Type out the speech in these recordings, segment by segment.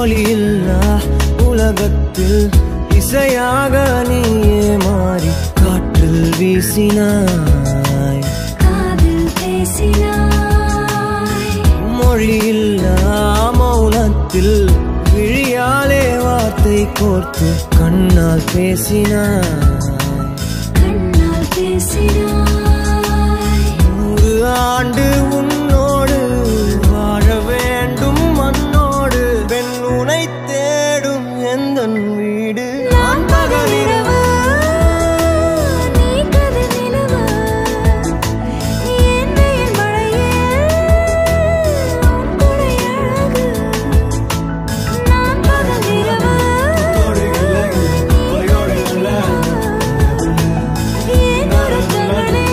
ஒளியில்லா உலகத்தில் இசையாக நீயே மாறி காற்றில் வீசினாய் காதில் பேசினாய் மொழியில்லா மௌனத்தில் விழியாலே வார்த்தை கோர்த்து கண்ணால் பேசினாய் கண்ணால் பேசினாய் நூறு ஆண்டு உன்னோடு வாழ வேண்டும் மண்ணோடு பெண் உனை தேடும் எந்த வீடு நான் பகலிரவு நீ கதிர் நிலவு என் வெயில் மழையில் உன் கொடை அழகு நான் பகலிரவு நீ கதிர் நிலவு என் உறக்கங்களே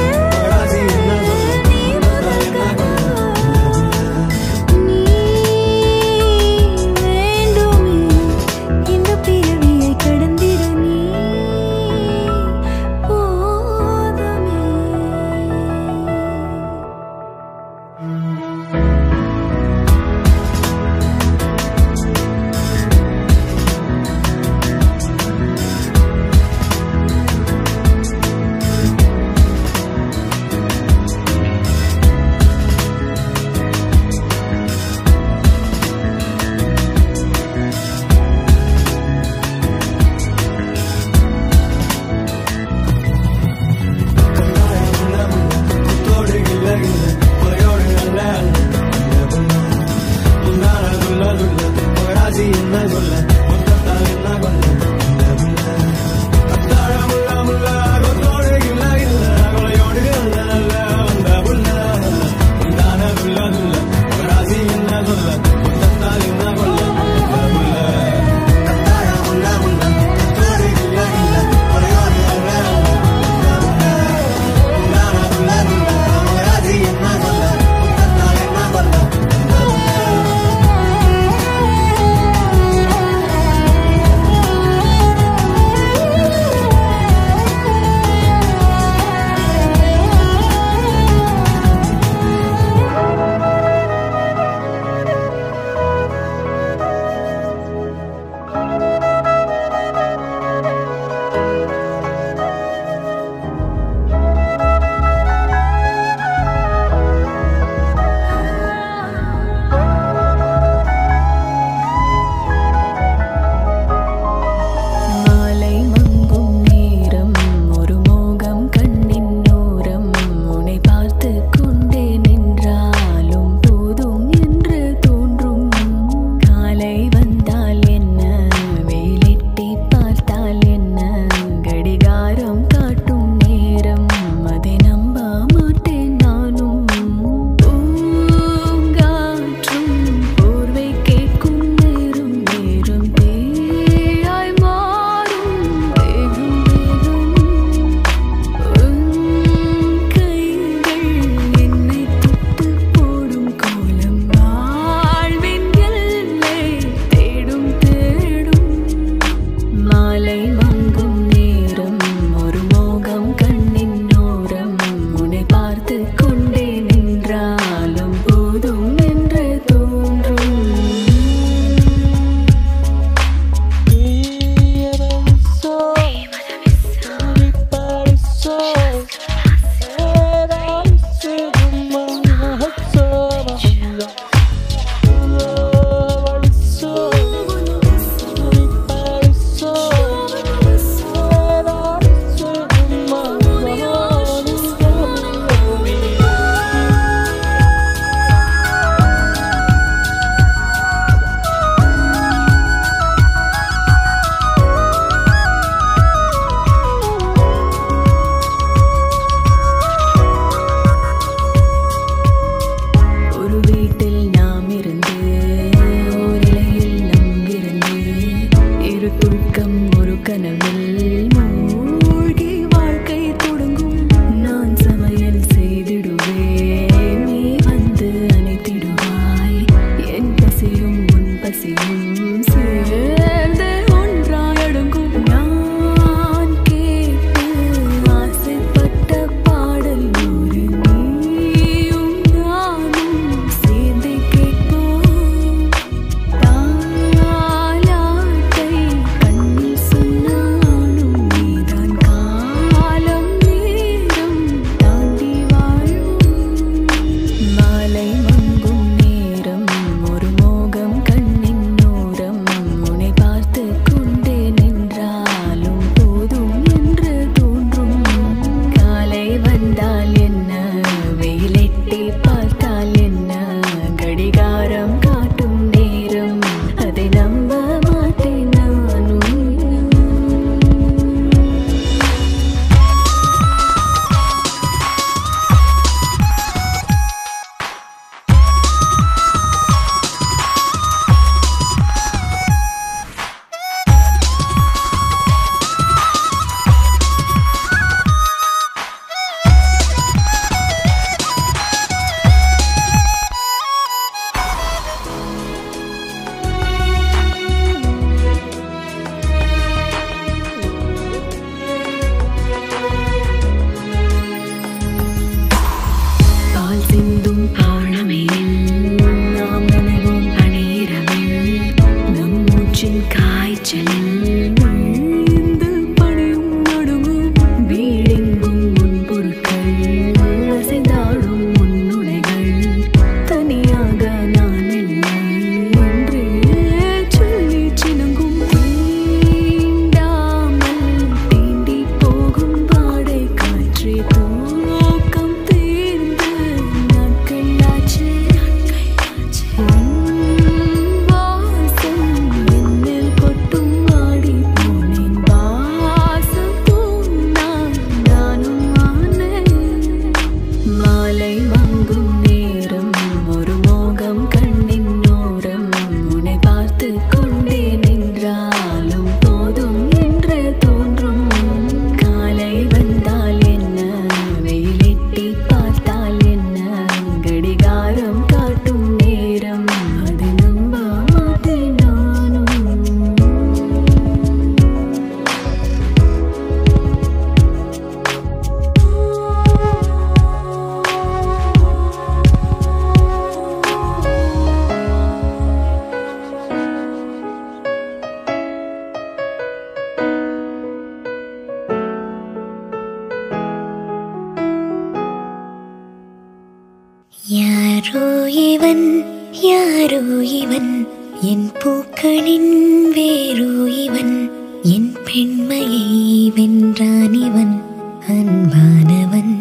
யாரோ இவன் யாரோ இவன் என் பூக்களின் வேரோ இவன் என் பெண்மையை வென்றான் இவன் அன்பானவன்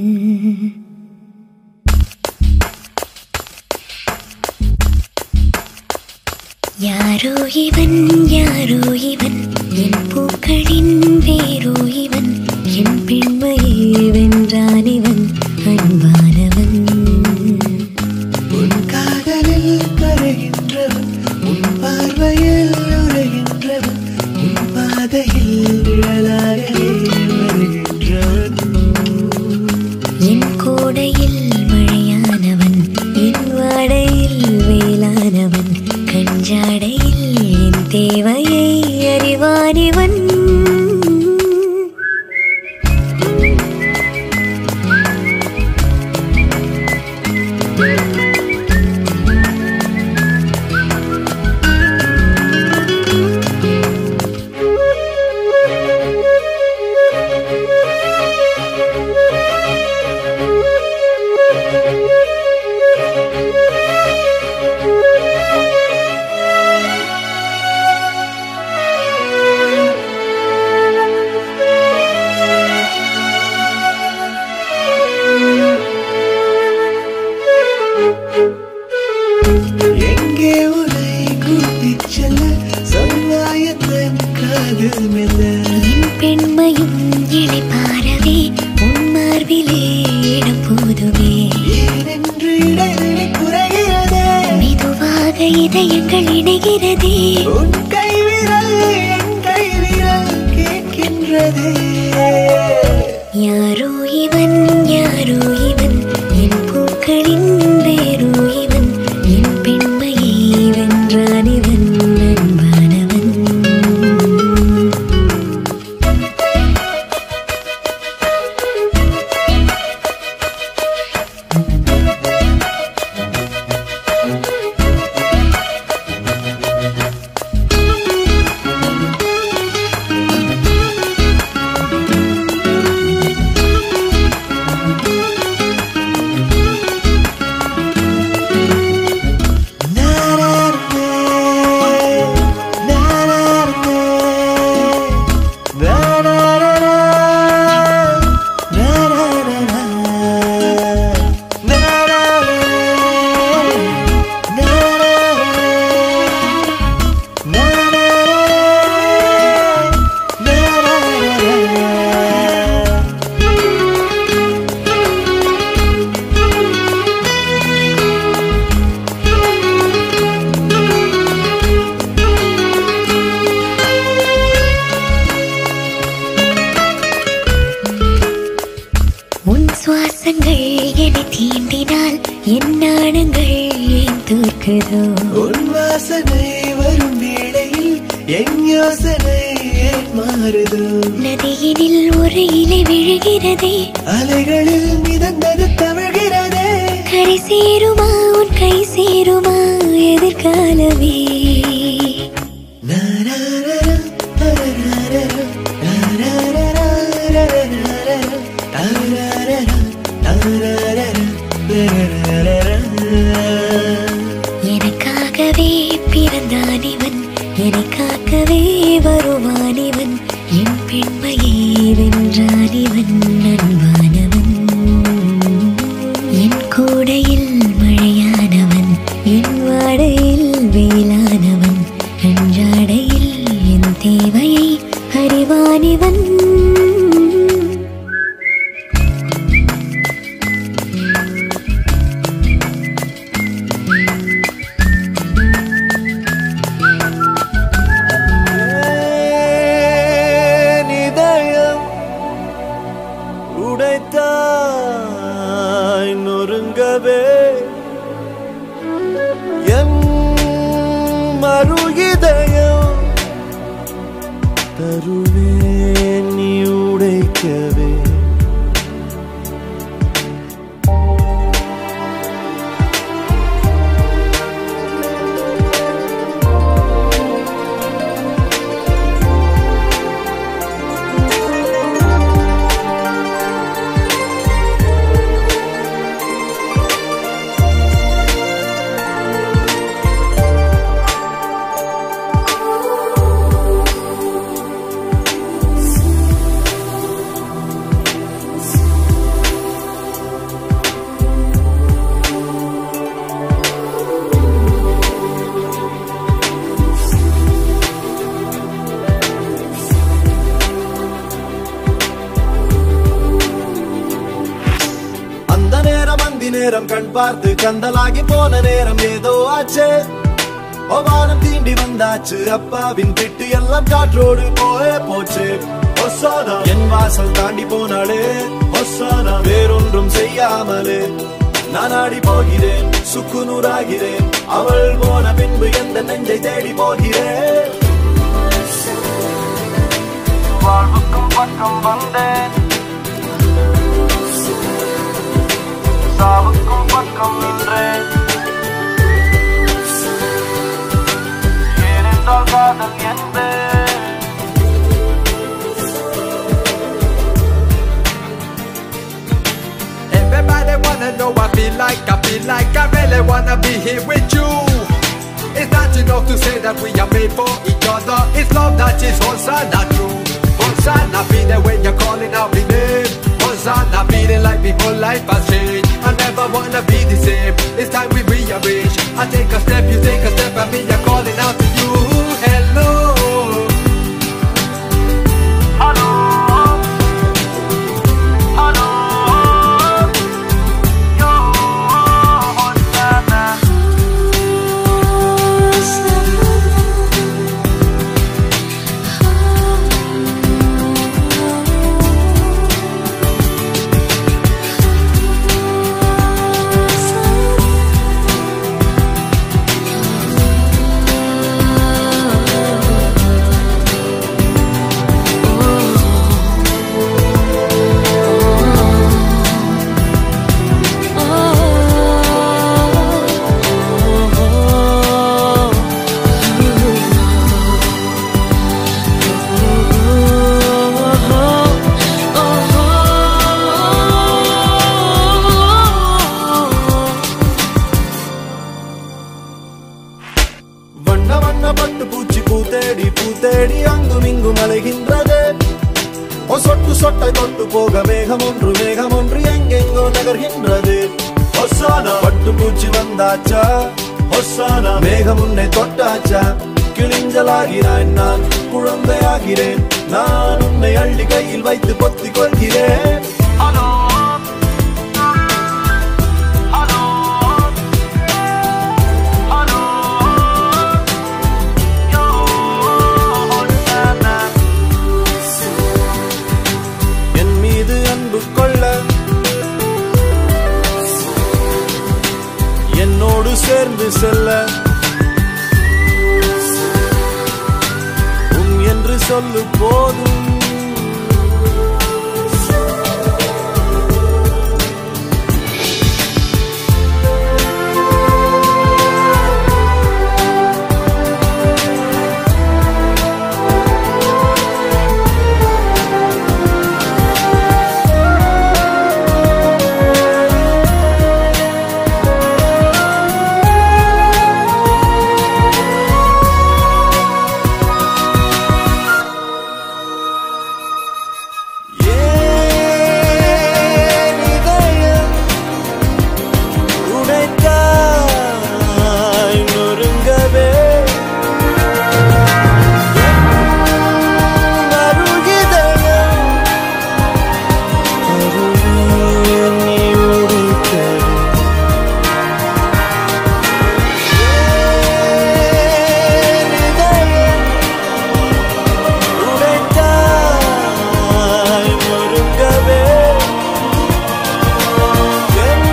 யாரோ இவன் யாரோ இவன் என் பூக்களின் வேரோ இவன் என் பெண்மையை வென்றான் இவன் அன்பானவன் உன் காதலில் கரைகின்றவன் உன் பார்வையில் உரைகின்றவன் உன் பாதையில் நிழலாகவே வருகின்றவன் என் கோடையில் மழையானவன் என் வாடையில் வேளானவன் கஞ்சாடையில் என் தேவையை அறிவானிவன் எங்கே உன்னை கூட்டிச் செல்ல சமுதாயத்தின் காதல் மெல்ல என் பெண்மையும் இழைப்பாரவே உன் மார்பிலே இடம் போதுமே ஏனென்று இடைவெளி குறைகிறதே மெதுவாக இதயங்கள் இணைகிறதே உன் கைவிரல் என் கைவிரல் கேட்கின்றதே யாரோ இவன் யாரோ இவன் என் பூக்களின் வேரோ இவன் என் பெண்மையை வென்றான் இவன் அன்பானவன் உன் சுவாசங்கள் என்னை தீண்டினால் என் நாணங்கள் ஏன் தோற்குதோ உன் வாசனை வரும் வேளையில் என் யோசனை ஏன் மாறுதோ நதியினில் ஒரு இலை விழுகிறதே அலைகளில் மிதந்தது தவழ்கிறதே கரை சேருமா உன் கை சேருமா எதிர்காலமே எனக்காகவே பிறந்தான் இவன் என்னை காக்கவே வருவான் இவன் என் பெண்மையை வென்றான் இவன் அன்பானவன் என் கூடையில் மழையானவன் என் வாடையில் வெயிலானவன் அன்றாடையில் என் தேவையை அறிவானிவன் ஏன் இதயம் உடைத்தாய் நொறுங்கவே என் மறு இதயம் தருவேன் நீ உடைக்கவே அந்தி நேரம் கண் பார்த்து கந்தலாகி போன நேரம் ஏதோ ஆச்சே ஒவானம் தீண்டி வந்தாச்சு அப்பாவின் திட்டு எல்லாம் காற்றோடு போயே போச்சு ஒசானா என் வாசல் தாண்டி போனாளே ஒசானா வேறொன்றும் செய்யாமலே நான் ஆடி போகிறேன் சுக்குநூறாகிறேன் அவள் போன பின்பு எந்த நெஞ்சை தேடி போகிறேன் வாழ்வுக்கும் பக்கம் வந்தேன் சாவுக்கும் பக்கம் நின்றேன் ஏனென்றால் காதல் என்பேன் Everybody wanna know I feel like, I feel like I really wanna be here with you. It's not enough to say that we are made for each other. It's love that is Hosanna true. Hosanna be there when you're calling out my name. Hosanna feeling like my whole life has changed. I never wanna be the same. It's time we rearrange. I take a step, you take a step, and me I'm calling out to you. Hello. வண்ண வண்ண பட்டு பூச்சி பூத்தேடி பூத்தேடி அங்கும் இங்கும் அலைகின்றது ஓ சொட்டு சொட்டை தொட்டு போக மேகம் ஒன்று மேகம் ஒன்று எங்கெங்கோ நகர்கின்றது ஒசானா பட்டு பூச்சி வந்தாச்சா ஒசானா மேகம் உன்னை தொட்டாச்சா கிழிஞ்சலாகிறான் நான் குழந்தையாகிறேன் நான் உன்னை அள்ளி கையில் வைத்து பொத்திக் கொள்கிறேன் என் மீது அன்பு கொள்ள என்னோடு சேர்ந்து செல்ல உன் என்று சொல்லு போதும் ஏன் இதயம் உடைத்தாய் நொறுங்கவே என் அருகிதயம் கருவியை நீ உடைத்தது. ஏன் இதயம் உடைத்தாய் நொறுங்கவே என்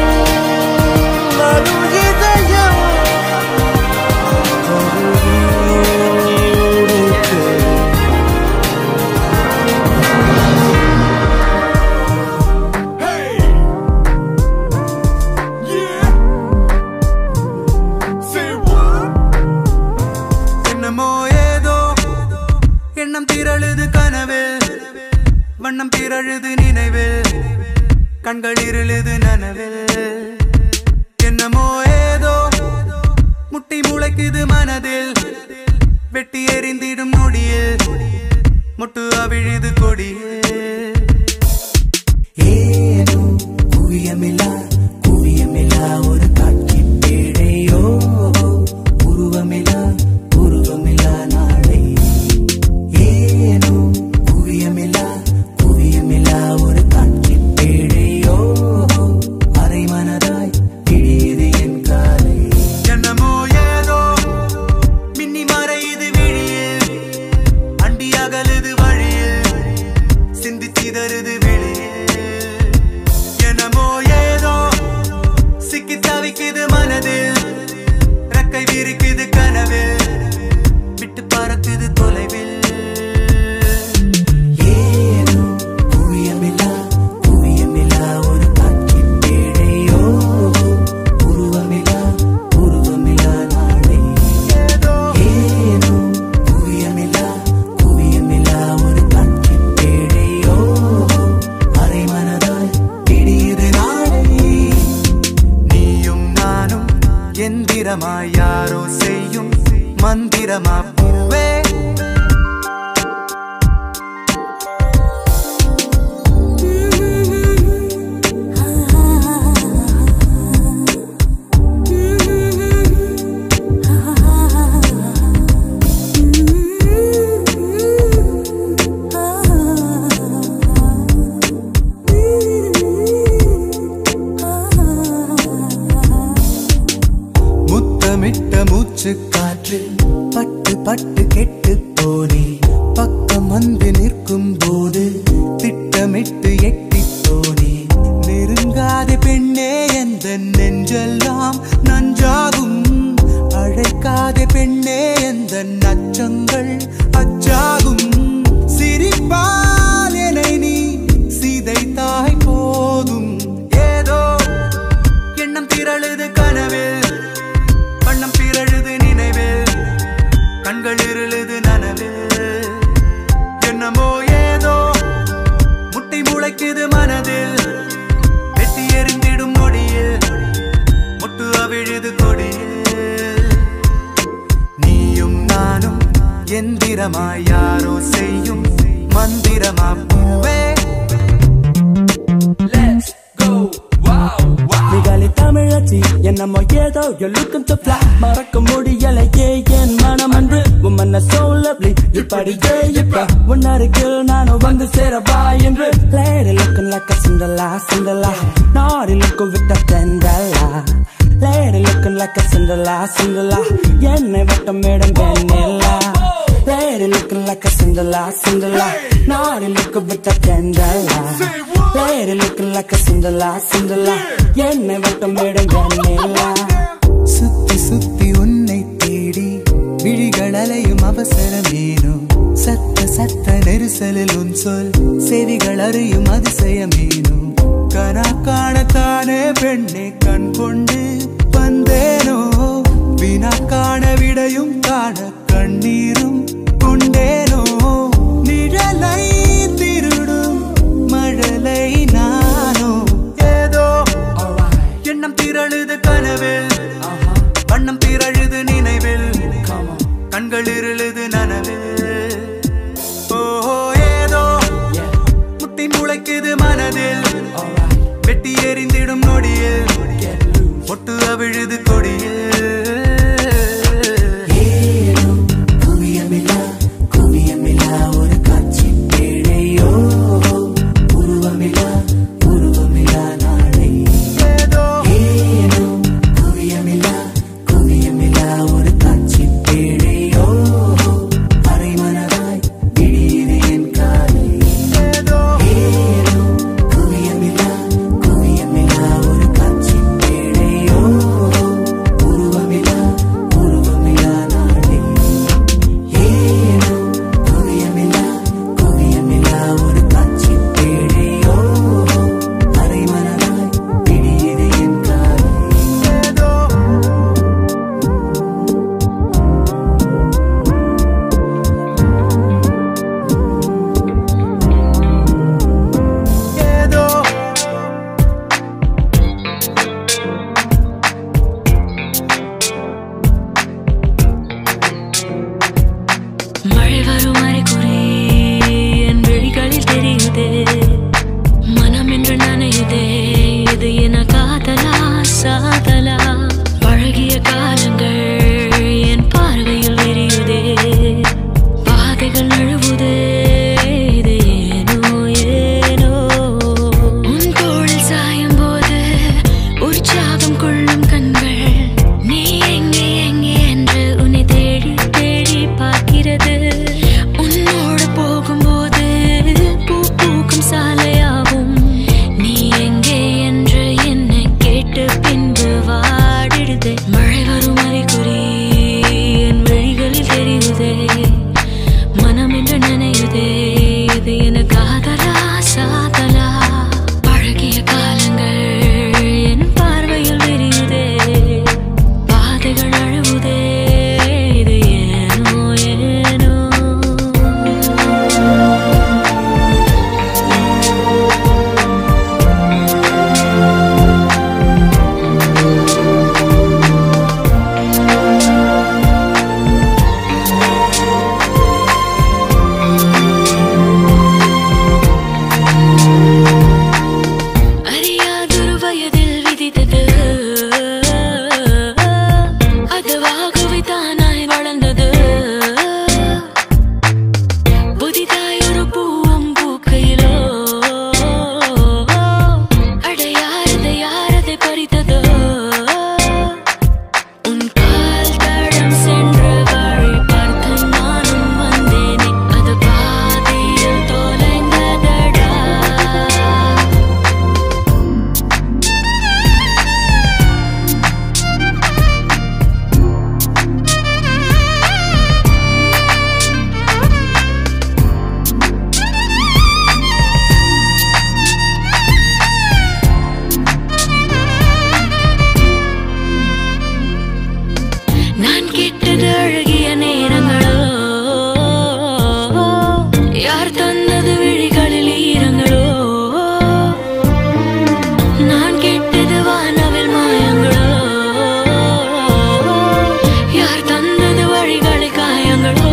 அருகிதயம் கருவியை நீ உடைத்தது. Hey! Yeah! Say what? என்னமோ ஏதோ எண்ணம் திரழுது கனவில் வண்ணம் திரழுது நினைவில் கண்கள் இருளுது நனவில் என்னமோ ஏதோ முட்டி முளைக்குது மனதில் வெட்டி எறிந்திடும் நொடியில் முட்டு அவிழுது கொடியில் ஏனோ குவியமில்லா குவியமில்லா ஒரு காட்சி பேழையோ உருவமில்லா உருவமில்லா நாளை ஏனோ குவியமில்லா குவியமில்லா ஒரு காட்சி பேழையோ அரை மனதா மனதாய் இடியது என் காலை என்னமோ ஏதோ மின்னி மறையுது விழியில் அண்டி அகலுது வழியில் சிந்தி சிதறுது வெளியில் என்னமோ ஏதோ சிக்கி தவிக்குது மனதில் ரெக்கை விரிக்குது கனவில் விட்டு பறக்குது தொலைவில் ஏனோ குவியமில்லா குவியமில்லா ஒரு காட்சி பேழையோ உருவமில்லா உருவமில்லா நாளை ஏதோ ஏனோ குவியமில்லா குவியமில்லா ஒரு காட்சி பேழையோ அரை மனதாய் இடியது நாளை நீயும் நானும் எந்திரமாய் யாரோ செய்யும் மந்திரமா பூவே முத்தமிட்ட மூச்சு காற்று பட்டு பட்டு கெட்டு போனே பக்கம் வந்து நிற்கும் போது திட்டமிட்டு எட்டி போனே நெருங்காத பெண்ணே எந்த நெஞ்செல்லாம் நஞ்சாகும் அழைக்காத பெண்ணே எந்த நச்சங்கள் அச்சாகும் சிரிப்பால் என்னை நீ சிதைத்தாய் போதும் ஏதோ எண்ணம் திரழுது கனவில் வண்ணம் பிறழுது நினைவில் கண்கள் இருளுது நனவில் என்னமோ ஏதோ முட்டை முளைக்குது மனதில் வெட்டி எறிந்திடும் நொடியில் முட்டு அவிழுது கொடியில் நீயும் நானும் எந்திரமாய் யாரோ செய்யும் மந்திரமா பூவே நிகாலி தமிழச்சி என்னமோ ஏதோ you're looking to fly மறக்க முடியலையே என் மனம் அன்று உம்மன்ன so lovely இப்படியே இப்ப உன்னருகில் நானும் வந்து சேரவா என்று lady looking like a Cinderella Cinderella naughty looking with a Cinderella lady looking like a Cinderella Cinderella என்னை வட்டம் மேடம் வெண்ணிலா lady looking like a Cinderella Cinderella naughty looking with a Cinderella lady looking like a Cinderella Cinderella என்னை வட்டம் madam வெண்ணிலா சுத்தி சுத்தி உன்னை தேடி விழிகள் அலையும் அவசரமேனும் சத்த சத்த நெரிசலில் உன் சொல் செவிகள் அறியும் அதிசயமேனும் கனா காணத்தானே பெண்ணே கண் கொண்டு வந்தேனோ வினா காண விடையும் காண கண்ணீரும் கொண்டேனோ நிழலை திருடும் மழலை நானோ ஏதோ எண்ணம் திரழுது கனவில் வண்ணம் திரழுது நினைவில் கண்கள் இருளுது நனவில் ஓஹோ ஏதோ முட்டி முளைக்குது மனதில் வெட்டி எறிந்திடும் நொடியில் ஒட்டு அவிழுது கொடியில் ஏனோ குவியமில்லா குவியமில்லா ஒரு காட்சி பேழையோ உருவமில்லா உருவமில்லா நாளை ஏதோ ஏனோ குவிய உற்சாகம் கொள்ளும் கண்கள் நீ எங்கே எங்கே என்று உன்னை தேடி தேடி பார்க்கிறது உன்னோடு போகும்போது பூ பூக்கும் சாலையாகும் நீ எங்கே என்று என்னை கேட்டு பின்பு வாடிடுதே மழை வரும் அறிகுறி என் வழிகளில் தெரியுதே மனம் என்று நினையுதே இது என காதலா சாதலா பழகிய காலங்கள் என் பார்வையில் விரியுதே பாதைகள் அழுவுதே இது ஏனோ ஏனோ அறியாதொரு வயதில் விதித்தது அதுவாகவே தானாய் வளர்ந்தது புதிதாய் ஒரு பூவும் பூக்கையிலோ அடையாரதை யாரதை பறித்ததோ உன் கால் தடம் சென்ற வழி பார்த்து நானும் வந்தேனே அது பாதையில் தொலைந்ததடா நான் கேட்டது அழகிய நேரங்களோ யார் தந்தது விழிகளில் ஈரங்களோ நான் கேட்டது வானவில் மாயங்களோ யார் தந்தது வழிகளை காயங்களோ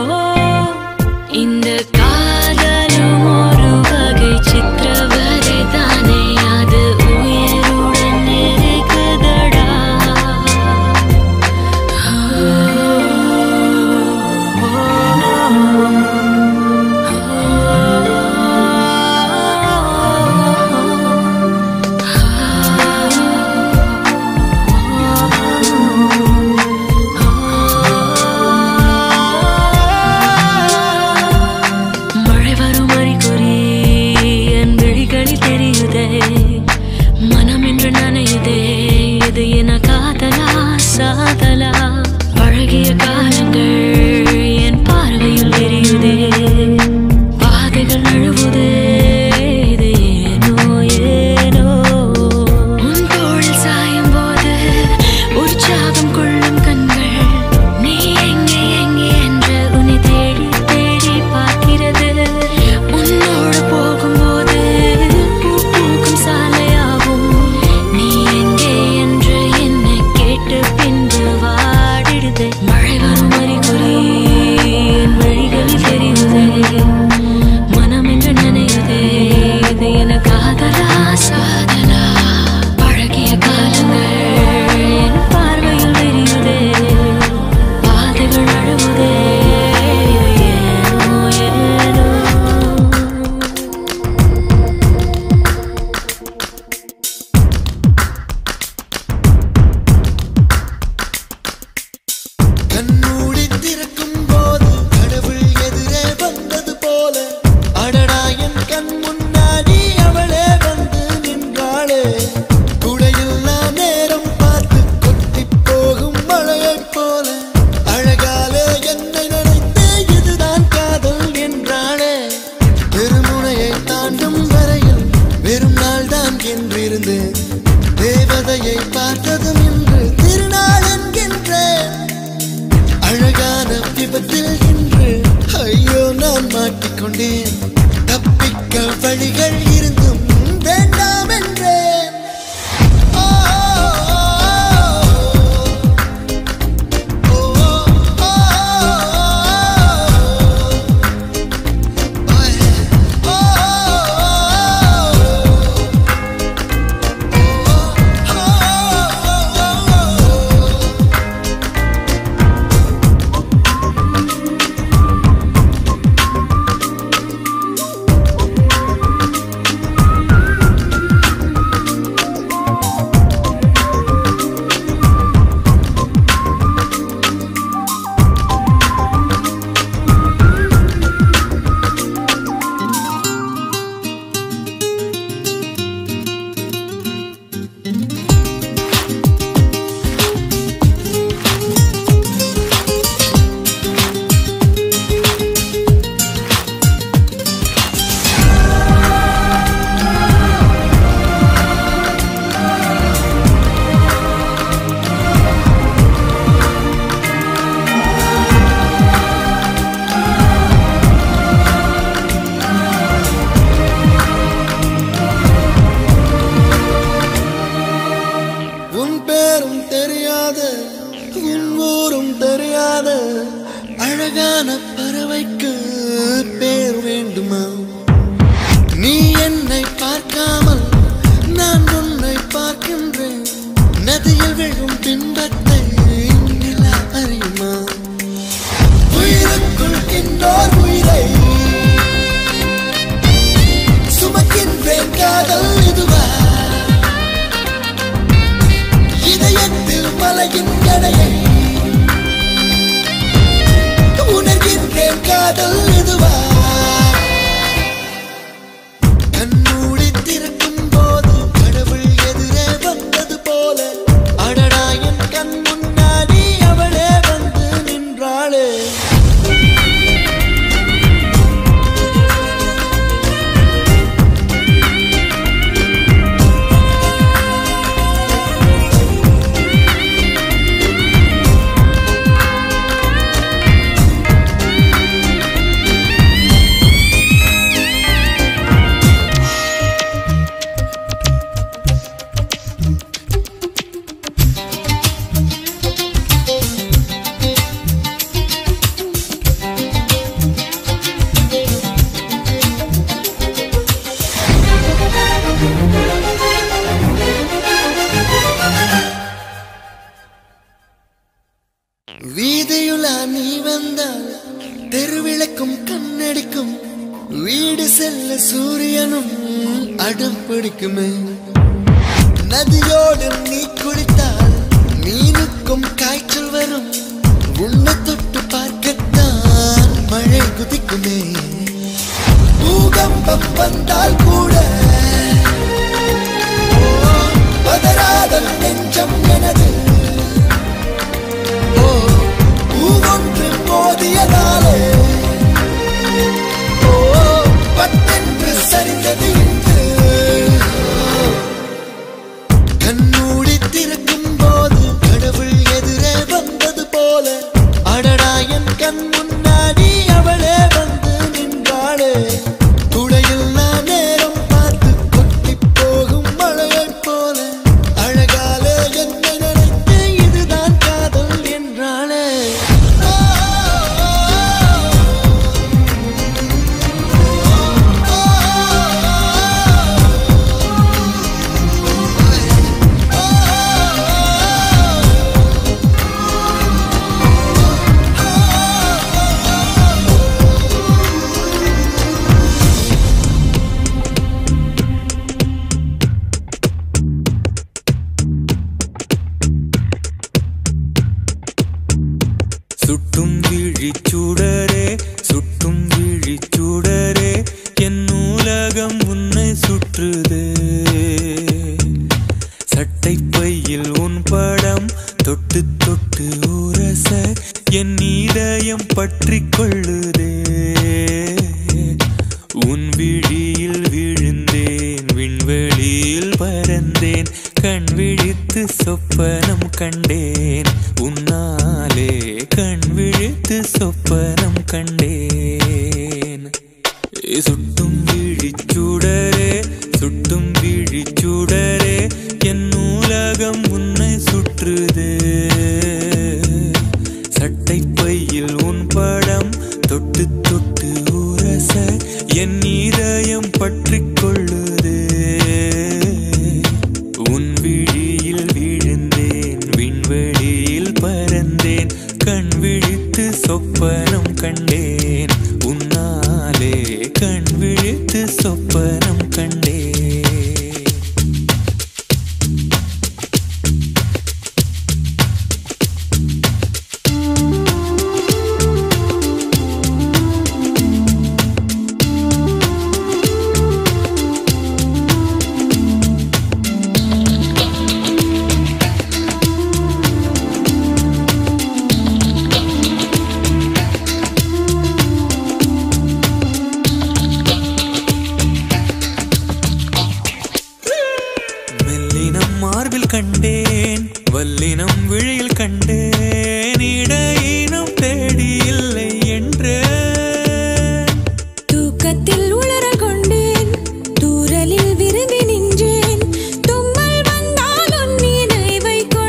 இந்த காதலும் ஒரு வகை சித்திரவதை தானே அது உயிருடன் இருக்குதடா மழை வரும் அறிகுறி என் விழிகளில் தெரியுதே மனம் என்று நனையுதே இது என காதலா சாதலா பழகிய காலங்கள் என் பார்வையில் விரியுதே பாதைகள் நழுவுதே இது ஏனோ ஏனோ உன் தோளில் சாயும் போது உற்சாகம் கொள்ளும் கண்கள் நீ எங்கே எங்கே என்று உன்னை தேடி தேடி பார்க்கிறது உன்னோடு போகும்போது பூ பூக்கும் சாலையாகும் நீ எங்கே என்று என்னை கேட்டு பின்பு வாடிடுதே மழை வரும் அறிகுறி என் வழிகளில் தெரியுதே மனம் என்று நினையுதே இது என காதலா சாதலா பழகிய காலங்கள் என் பார்வையில் விரியுதே பாதைகள் அழுவுதே ஏனோ ஏனோ கண்மூடி திறக்கும் போது கடவுள் எதிரே வந்தது போல அடடா என் கண் முன்னாடி அவளே வந்து நின்றாளே குடையில்லா நேரம் பார்த்து கொட்டி போகும் மழையைப் போல அழகாலே என்னை நினைத்து இதுதான் காதல் என்றாளே பெருமுனையை தாண்டும் வரையில் வெறும் நாள் தான் என்றிருந்தேன் தேவதையை பார்த்ததும் இன்று திருநாள் என்கின்றேன் அழகான விபத்தில் இன்று ஐயோ நான் மாட்டிக்கொண்டேன் தப்பிக்க வழிகள் இருந்தும் வேண்டாம் என்றேன் ஓ, ஓ, ஓ, ஓ, ஓ, ஓ பேரும் தெரியாத உன் ஊரும் தெரியாத அழகான பறவைக்கு பேர் வேண்டுமா நீ என்னை பார்க்காமல் நான் உன்னை பார்க்கின்றேன் நதியில் விழும் பின்பத்தை நிலா அறியுமா உயிருக்குள் இன்னோர் உயிரை சுமக்கின்றேன் காதல் இதுவா இதயத்தில் மலையின் எடையை உணர்கின்றேன் காதல் இதுவா கண்மூடி திறக்கும் போது கடவுள் எதிரே வந்தது போல அடடா என் கண் முன்னாடி அவளே வந்து நின்றாளே வீதியுலா நீ வந்தால் தெருவிளக்கும் கண்ணடிக்கும் வீடு செல்ல சூரியனும் அடம் பிடிக்குமே நதியோடு நீ குளித்தால் மீனுக்கும் காய்ச்சல் வரும் உன்னை தொட்டு பார்க்கத்தான் மழை குதிக்குமே பூகம்பம் வந்தால் கூட ஓ, பதறாத நெஞ்சம் எனது ஓ, பூவொன்று மோதியதாலே ஓ, பட்டென்று சரிந்தது இன்று கண்மூடி திறக்கும் போது கடவுள் எதிரே வந்தது போல அடடா என் கண் முன்னாடி அவளே வந்து நின்றாளே துளையில்லா நேரம் பார்த்து கொட்டி போகும் மழையைப் போல அழகாலே என்னை நினைத்து இதுதான் காதல் என்றாளே ஆ, சுட்டும் விழிச்சுடரே சுட்டும் விழிச்சுடரே என் நூலகம் உன்னை சுற்றுதே சட்டை பையில் உன் படம் தொட்டு தொட்டு உரச என் இதயம் பற்றிக் கொள்ளுதே உன் விழியில் விழுந்தேன் விண்வெளியில் பறந்தேன் கண் விழித்து சொப்பனம் கண்டேன் உன்னாலே கண் விழித்து சொப்பனம் கண்டேன் சுட்டும் விழிச்சுடரே சுட்டும் விழிச்சுடரே என் நூலகம் உன்னை சுற்றுதே சட்டை பையில் உன் படம் தொட்டு தொட்டு உரச என் இதயம் பற்றிக் கொள்ளுதே உன் விழியில் விழுந்தேன் விண்வெளியில் பறந்தேன் கண் விழித்து சொப்பனம் கண்டேன் உன்னாலே கண் விழித்து சொப்பனம் கண்டேன் மெல்லினம் மார்பில் கண்டேன் வல்லினம் விழியில் கண்டேன் இடையினம் தேடி இல்லை என்று தூக்கத்தில் உளற கொண்டேன் தூரலில் விரும்பி நின்றேன் தும்மல் வந்தால் உன் நினைவை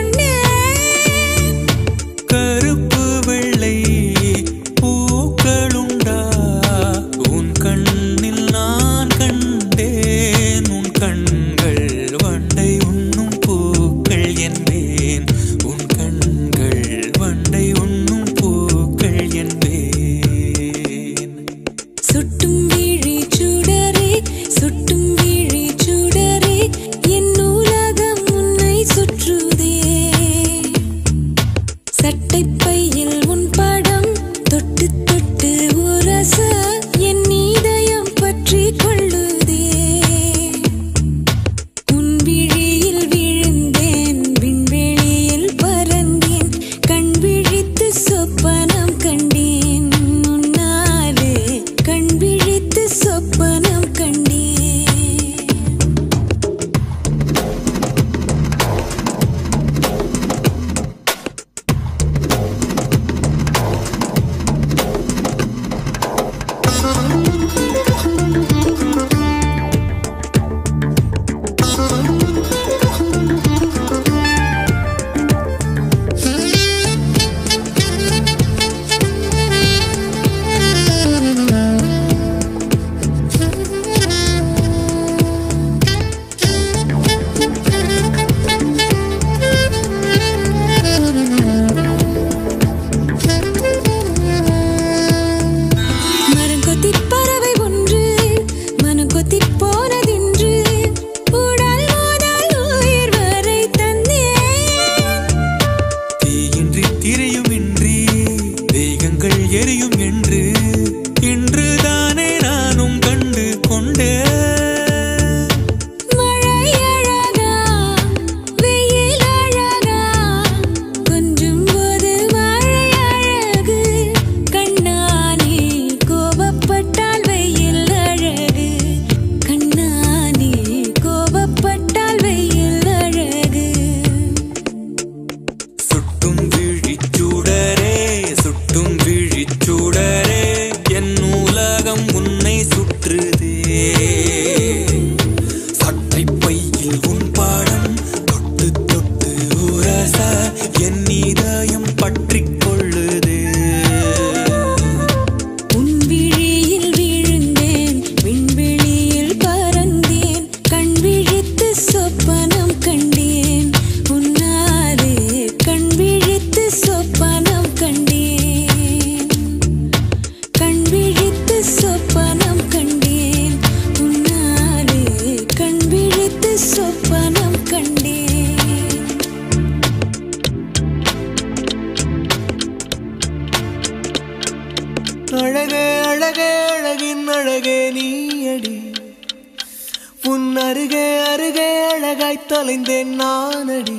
அருகே அருகே அழகாய் தொலைந்தேன் நானடி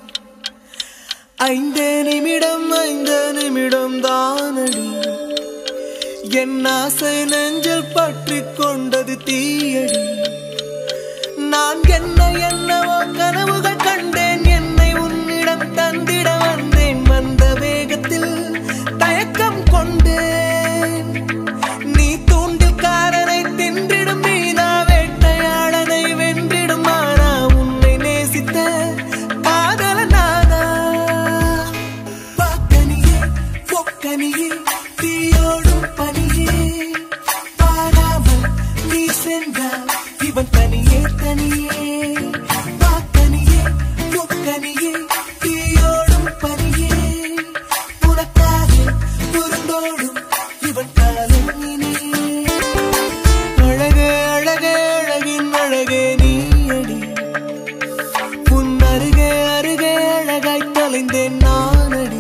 ஐந்தே நிமிடம் ஐந்து நிமிடம் தானடி என் ஆசை நெஞ்சில் பற்றி கொண்டது தீயடி நான் என்ன என்னவோ கனவுகள் கண்டேன் என்னை உன்னிடம் தந்திட வந்தேன் வந்த வேகத்தில் தயக்கம் கொண்டேன் நீ தூண்டில் காரனை தின்றிடும் மீனா வேட்டையாளனை வென்றிடும் ஆனா உன்னை நேசித்த காதல நானா பாக்கனியே பொக்கனியே தீயோடும் பனியே பாராமல் நீ சென்றால் இவன் தனியே தனியே பாக்கனியே பொக்கனியே தீயோடும் பனியே உனக்காக புறந்தோடும் இவன் காலம் இனியே அழகே அழகே அழகின் அழகே நீயடி உன் அருகே அருகே அழகாய் தொலைந்தேன் நானடி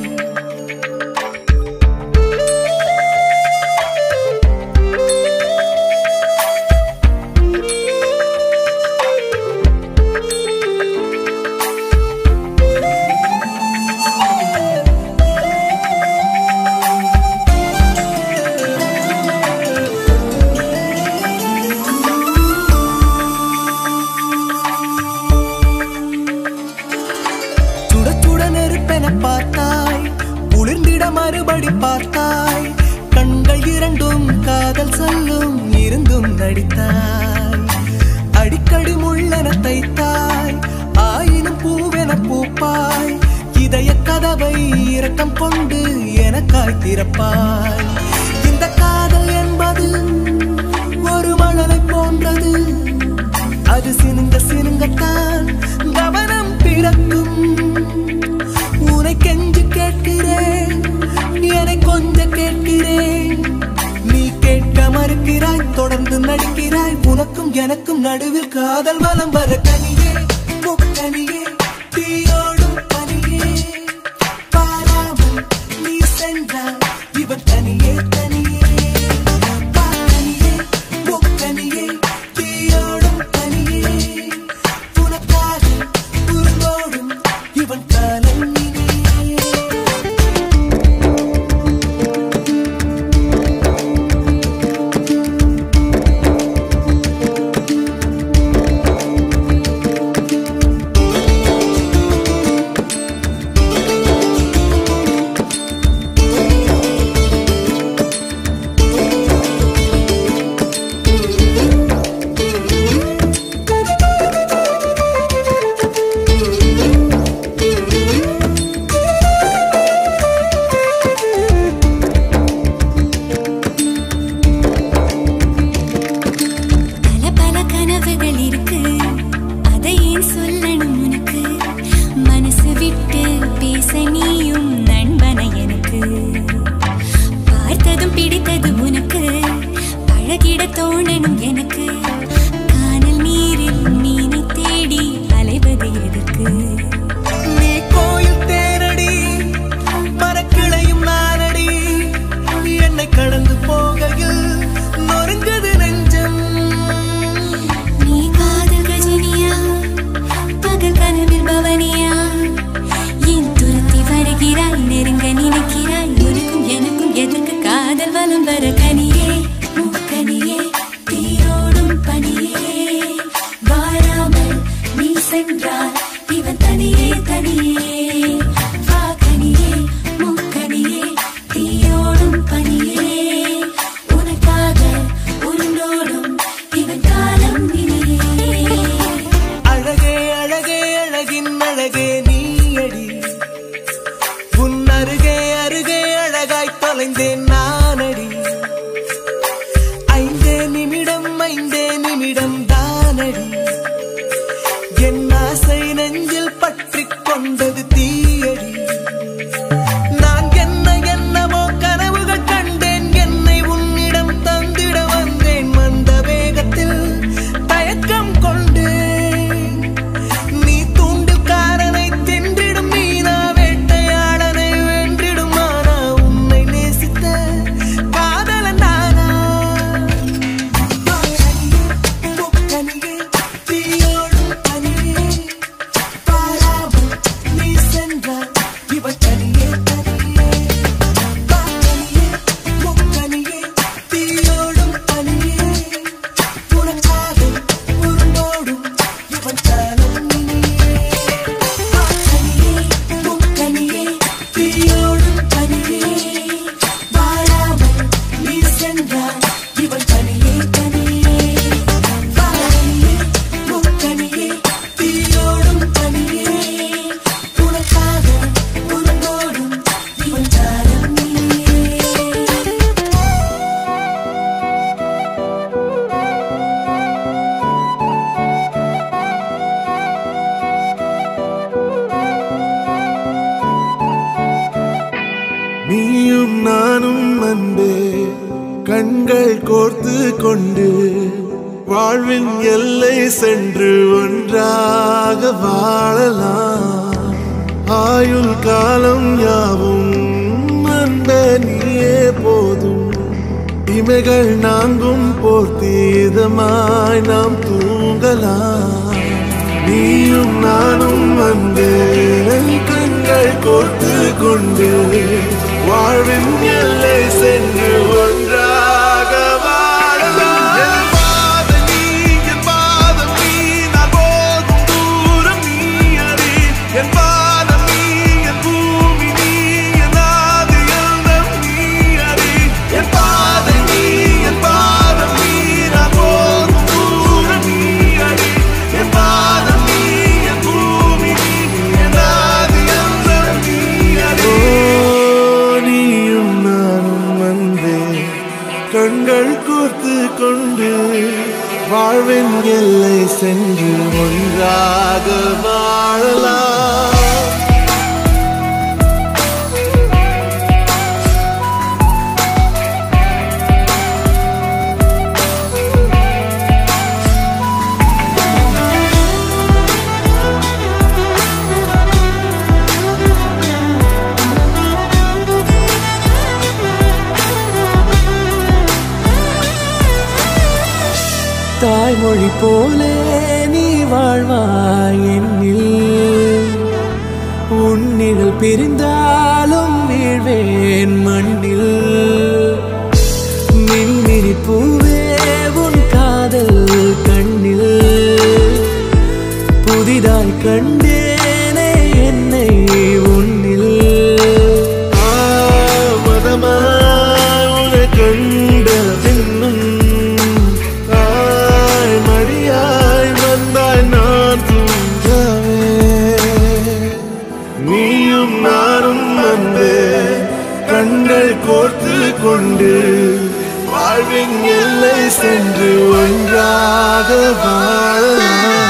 சுட சுட நெருப்பென பார்த்தாய் குளிர்ந்திட மறுபடி பார்த்தாய் கண்கள் இரண்டும் காதல் சொல்லும் இருந்தும் நடித்தாய் அடிக்கடி முள்ளென தைத்தாய் ஆயினும் பூவென பூப்பாய் இதய கதவை இரக்கம் கொண்டு எனக்காய் திறப்பாய் இந்த காதல் என்பது ஒரு மழலை போன்றது அது சினுங்க சினுங்கத்தான் கவனம் பிறக்கும் உனை கெஞ்சு கேட்கிறேன் என்னை கொஞ்சம் கேட்கிறேன் நீ கேட்க மறுக்கிறாய் தொடர்ந்து நடிக்கிறாய் உனக்கும் எனக்கும் நடுவில் காதல் வலம் வர கனியே முக்கனியே தீயோடும் பனியே பாராமல் நீ சென்றால் இவன் தனியே தனியே பாக்கனியே முக்கனியே தீயோடும் பனியே உனக்காக உருந்தோடும் இவன் காலம் இனியே பல பல கனவுகள் இருக்கு அதை ஏன் சொல்லணும் உனக்கு மனசு விட்டு பேச நீயும் நண்பனை எனக்கு பார்த்ததும் பிடித்தது உனக்கு பழகிட தோணணும் எனக்கு கானல் நீரில் மீனை தேடி அலைவது எதற்கு நீ கோயில் தேரடி மரக்கிளையும் நானடி என்னை கடந்து போகையில் நொறுங்குது நெஞ்சம் நீ காதல் கஜினியா பகல் கனவில் பவனியா என் துரத்தி வருகிற அன்பே கண்கள் கோர்த்து கொண்டு வாழ்வின் எல்லை சென்று ஒன்றாக வாழலாம் ஆயுள் காலம் யாவும் அன்பே நீயே போதும் இமைகள் நான்கும் போர்த்தீதமாய் நாம் தூங்கலாம் நீயும் நானும் வந்து கண்கள் கோர்த்து கொண்டு வாழ்வின் எல்லை சென்று ஒன்றாக வாழலாம் என் பாதம் நீ, என் பாதம் நீ, நான் போகும் தூரம் நீ அறி. என் பாதம் நீ, என் பூமி நீ, என் ஆதி எல்லாம் நீ அறி. என் பாதை நீ, என் பாதம் நீ, நான் போகும் தூரம் நீ அறி. என் பாதம் நீ, என் பூமி நீ, என் ஆதி எல்லாம் நீ அறி. நீயும் நானும் வந்தே கண்கள் கோர்த்து கொண்டு வாழ்வின் எல்லை சென்று ஒன்றாக வாழலாம் தாய்மொழி போலே நீ வாழ்வாய் என்னில் உன்னிகள் பிரிந்தாலும் வீழ்வேன் மண்ணில் மின்மினி பூவே உன் காதல் கண்ணில் புதிதாய் கண்டேனே என்னை உன்னில் மதமாய் உன்னை கண்ட பின்னும் தாய் மடியாய் வந்தாய் நான் தூங்கவே நீயும் நானும் வந்து கண்கள் கோர்த்து கொண்டு வாழ்வின் எல்லை சென்று ஒன்றாக வாழலாம்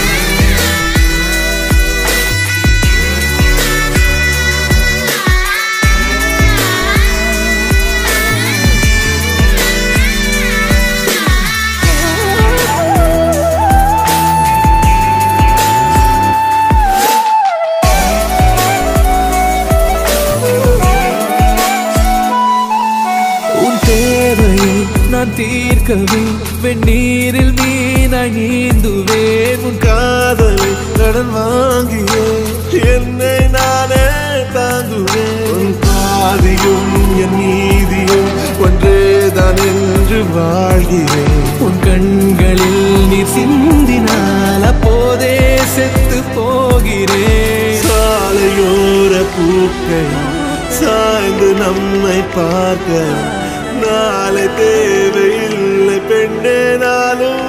உன் தேவையை நான் தீர்க்கவே வெந்நீரில் மீனாய் நீந்துவேன் உன் காதலை கடன் வாங்கியே என்னை நானே தாங்குவேன் உன் பாதியும் என் நீதியும் ஒன்றேதான் என்று வாழ்கிறேன் உன் கண்களில் நீர் சிந்தினால் அப்போதே செத்து போகிறேன் சாலையோர பூக்கள் சாய்ந்து நம்மை பார்க்க நாளை தேவையில்லை பெண்ணே நாளும்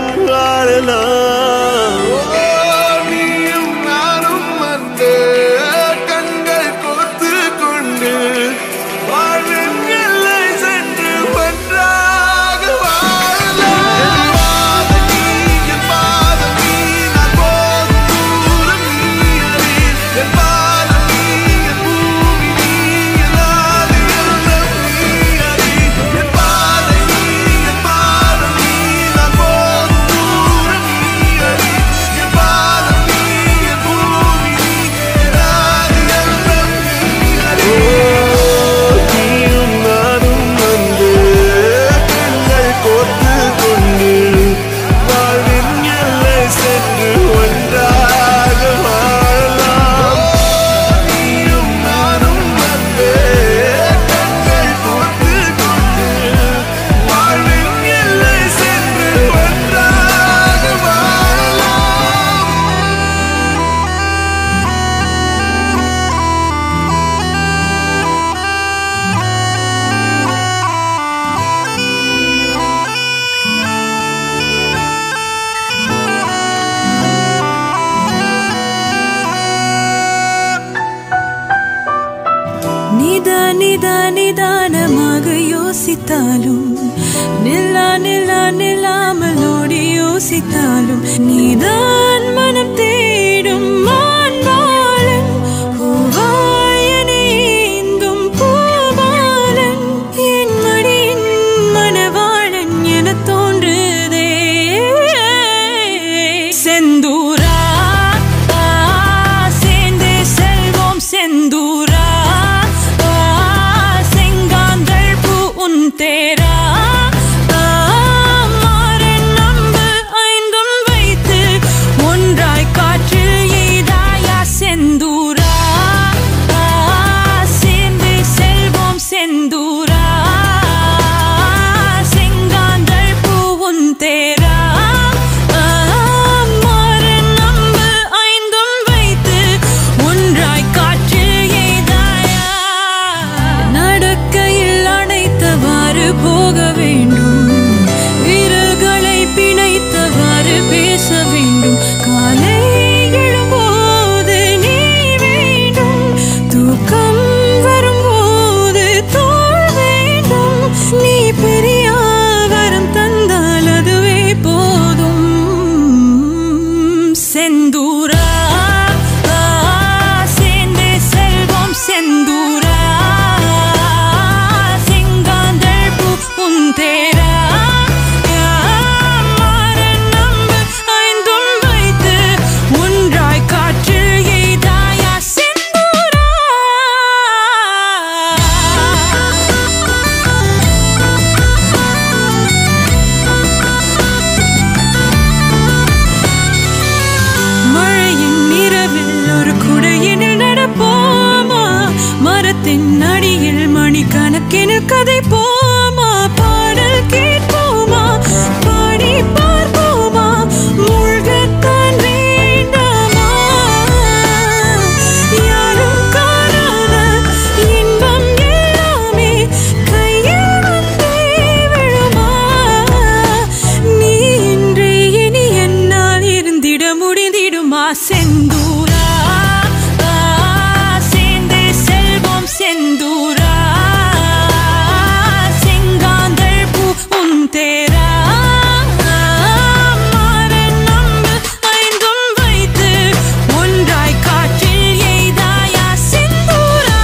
வாழலாம் நீயும் நானும் வந்து கண்கள் கோர்த்து கொண்டு வாழ்வின் எல்லை சென்று ஒன்றாக வாழலாம் நீ என் பாதம் நீ நான் போகும் தூரம் நீ அறி. என் பாதம் நீ என் பூமி நீ என் ஆதி எல்லாம் நீ அறி. என் பாதை நீ என் பாதம் நீ நான் போகும் தூரம் நீ அறி. என் பாதம் நீ என் பூமி நீ என் ஆதி எல்லாம் நீ அறி. நீயும் நானும் வந்து கண்கள் கோர்த்து கொண்டு வாழ்வின் எல்லை சென்று ஒன்றாக வாழலாம் நீயும் நானும் வந்து கண்கள் கோர்த்து கொண்டு வாழ்வின் எல்லை சென்று ஒன்றாக வாழலாம் நிதா நிதா நிதானமாக யோசித்தாலும் நில்லா நில்லா நில்லாமல் ஓடி யோசித்தாலும் நீதான் மனம் தேடும் மான்பாலன் பூவாயனை ஏந்தும் பூபாலன் என் வானத்தின் அடியில் மணிக்கணக்கென கதை போமா பாடல் கேட்போமா பாடி பார்ப்போமா மூழ்கத்தான் வேண்டாமா யாரும் காணாத இன்பம் எல்லாமே கையில் வந்தே விழுமா நீ இன்றே இனி என்னால் இருந்திட முடிந்திடுமா செந்தூரா ஆ, சேர்ந்தே செல்வோம் செந்தூரா செங்காந்தள் பூ உன் தேரா மாறன் நம்பு ஐந்தும் வைத்து ஒன்றாய் காற்றில் எய்தாயா செந்தூரா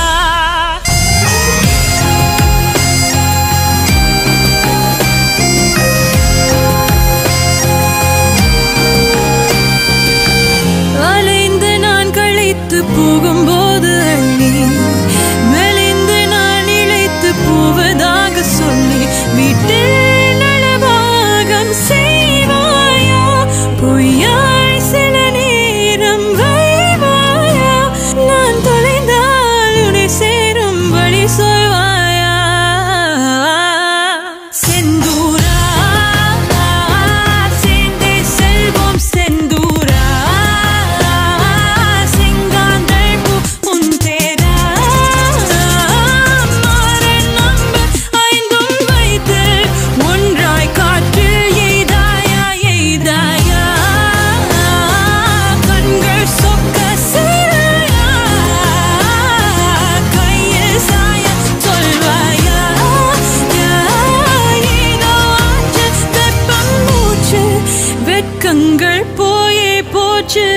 அலைந்து நான் கழித்து போகும்போது அள்ளி மெலிந்து நான் இழைத்து போவதாக சொல்லி வீட்டில் நலபாகம் செய்வாயா பொய்யாய் சில நேரம் வைவாயா நான் தொலைந்தால் உன்னை சேரும் வழி சொல்வாயா செந்தூரா சேர்ந்தே செல்வோம் செந்தூரா செங்காந்தள் பூ உன் தேரா மாறன் நம்பு ஐந்தும் வைத்து ஒன்றாய் காற்றில் எய்தாயா எய்தாயா கண்கள் சொக்க செய்தாயா கையில் சாய சொல்வாயா ஏதோ ஆச்சு வெப்பம் மூச்சு வெட்கங்கள் போயே போச்சு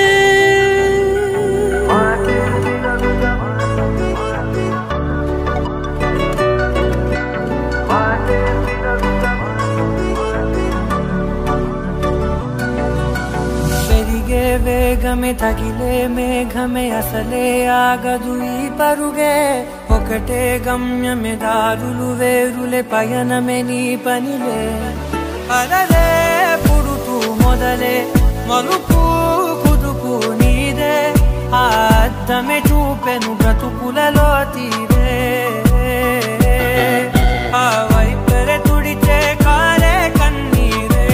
పెరిగే వేగమే తగిలే మేఘమే అసలే ఆగదు ఈ పరుగే ఒకటే గమ్యమే దారులు వేరులే పయనమే నీ పనిలే అలలే పుడుతూ మొదలే మలుపు కుదుపు నీదే ఆ అద్దమే చూపెను బ్రతుకులలో తీరే ఆ వైపరే తుడిచే కాలే కన్నీరే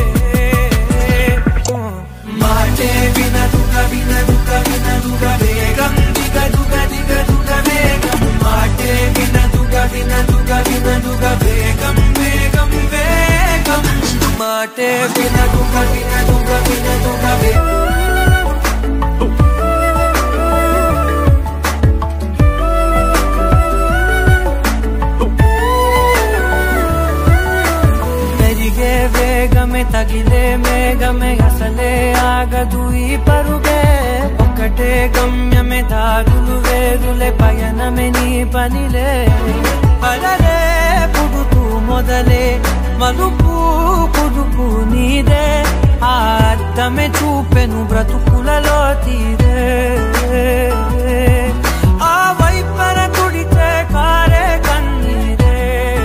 మాటే వినదుగ వినదుగ వినదుగ వేగం దిగ దుగ దిగ దుగ వేగం మాటే వినదుగ వినదుగ వినదుగ వేగం వేగం వేగం మాటే వినదుగ వినదుగ వినదుగ వేగం పెరిగే వేగమే తగిలే మేఘమే అసలే ఆగదు ఈ పరుగే ఒక్కటే గమ్యమే దారులు వేరులే పయనమే నీ పనిలే అలలే పుడుతూ మొదలే మలుపు కుదుపు నీదే ఆ అర్థమే చూపెను బ్రతుకులలో తీరే ఆ వైపర తుడితే కారే కన్నీరే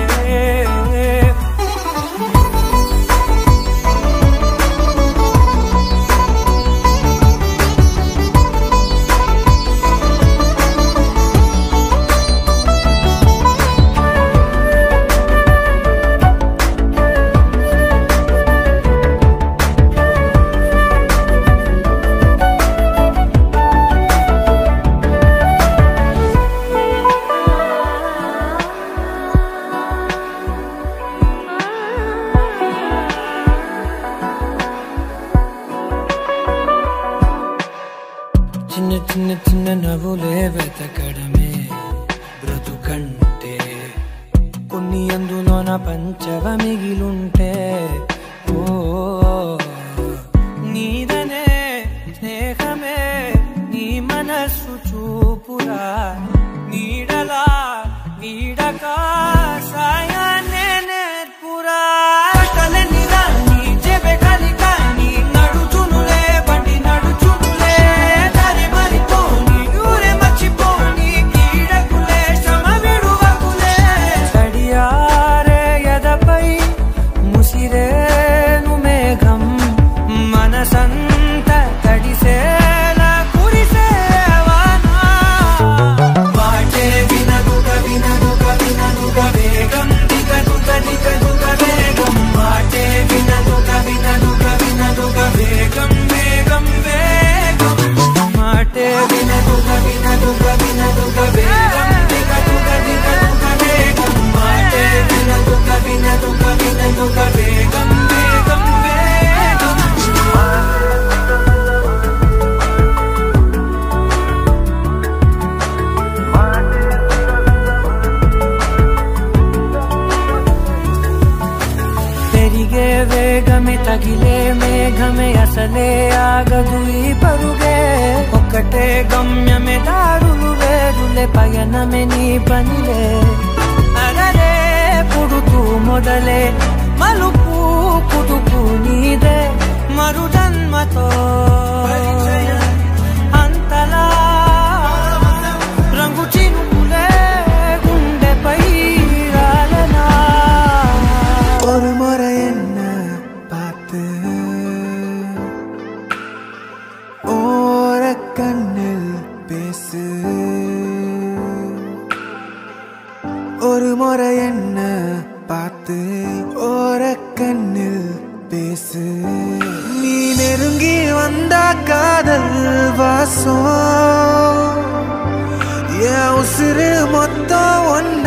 చిన్న చిన్న చిన్న నవ్వులే వెతకడమే బ్రతుకంటే కొన్ని అందులోన పంచవ మిగిలుంటే ఓ నీదనే స్నేహమే నీ మనస్సు చూపురా నీడలా వీడక సాయాన్నే నేర్పురా కలనిరా నీ జెబె కలికా నీ నడుచునులే బండి నడుచునులే దారి మరిపోని ఊరే మర్చిపోని కీడకులే శ్రమ విడువకులే తడియారే ఎదపై ముసిరేను మేఘం మనసంత తడిసేలా కురిసేవానా స్నేహమే అసలే ఆగదు ఈ పరుగే ఒక్కటే గమ్యమే దారులు వేరులే పయనమే నీ పనిలే అరరే పుడుతూ మొదలే మలుపు పుడుపు నీదే మరు జన్మతో అంతలా రంగు చినుకులే గుండెపై రాలనా ஒரு முறை என்ன பார்த்து ஓர கண்ணில் பேசு ஒரு முறை என்ன பார்த்து ஓர கண்ணில் பேசு நீ நெருங்கி வந்த காதல் வாசம் என் உசுறு மொத்தம் ஒன்ன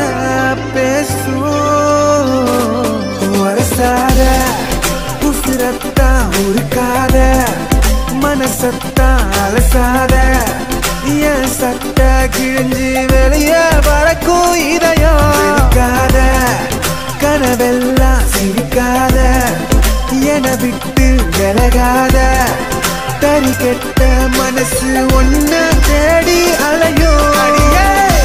பேசும் வரசாத உசுரத்தான் உருக்காத மனசத்தான் அலசாத என் சட்ட கிழிஞ்சு வெளியே பறக்கும் இதயம் இருக்காத கனவெல்லாம் சிரிக்காத என விட்டு விலகாத தறி கெட்ட மனசு ஒன்ன தேடி அலையோ அடியே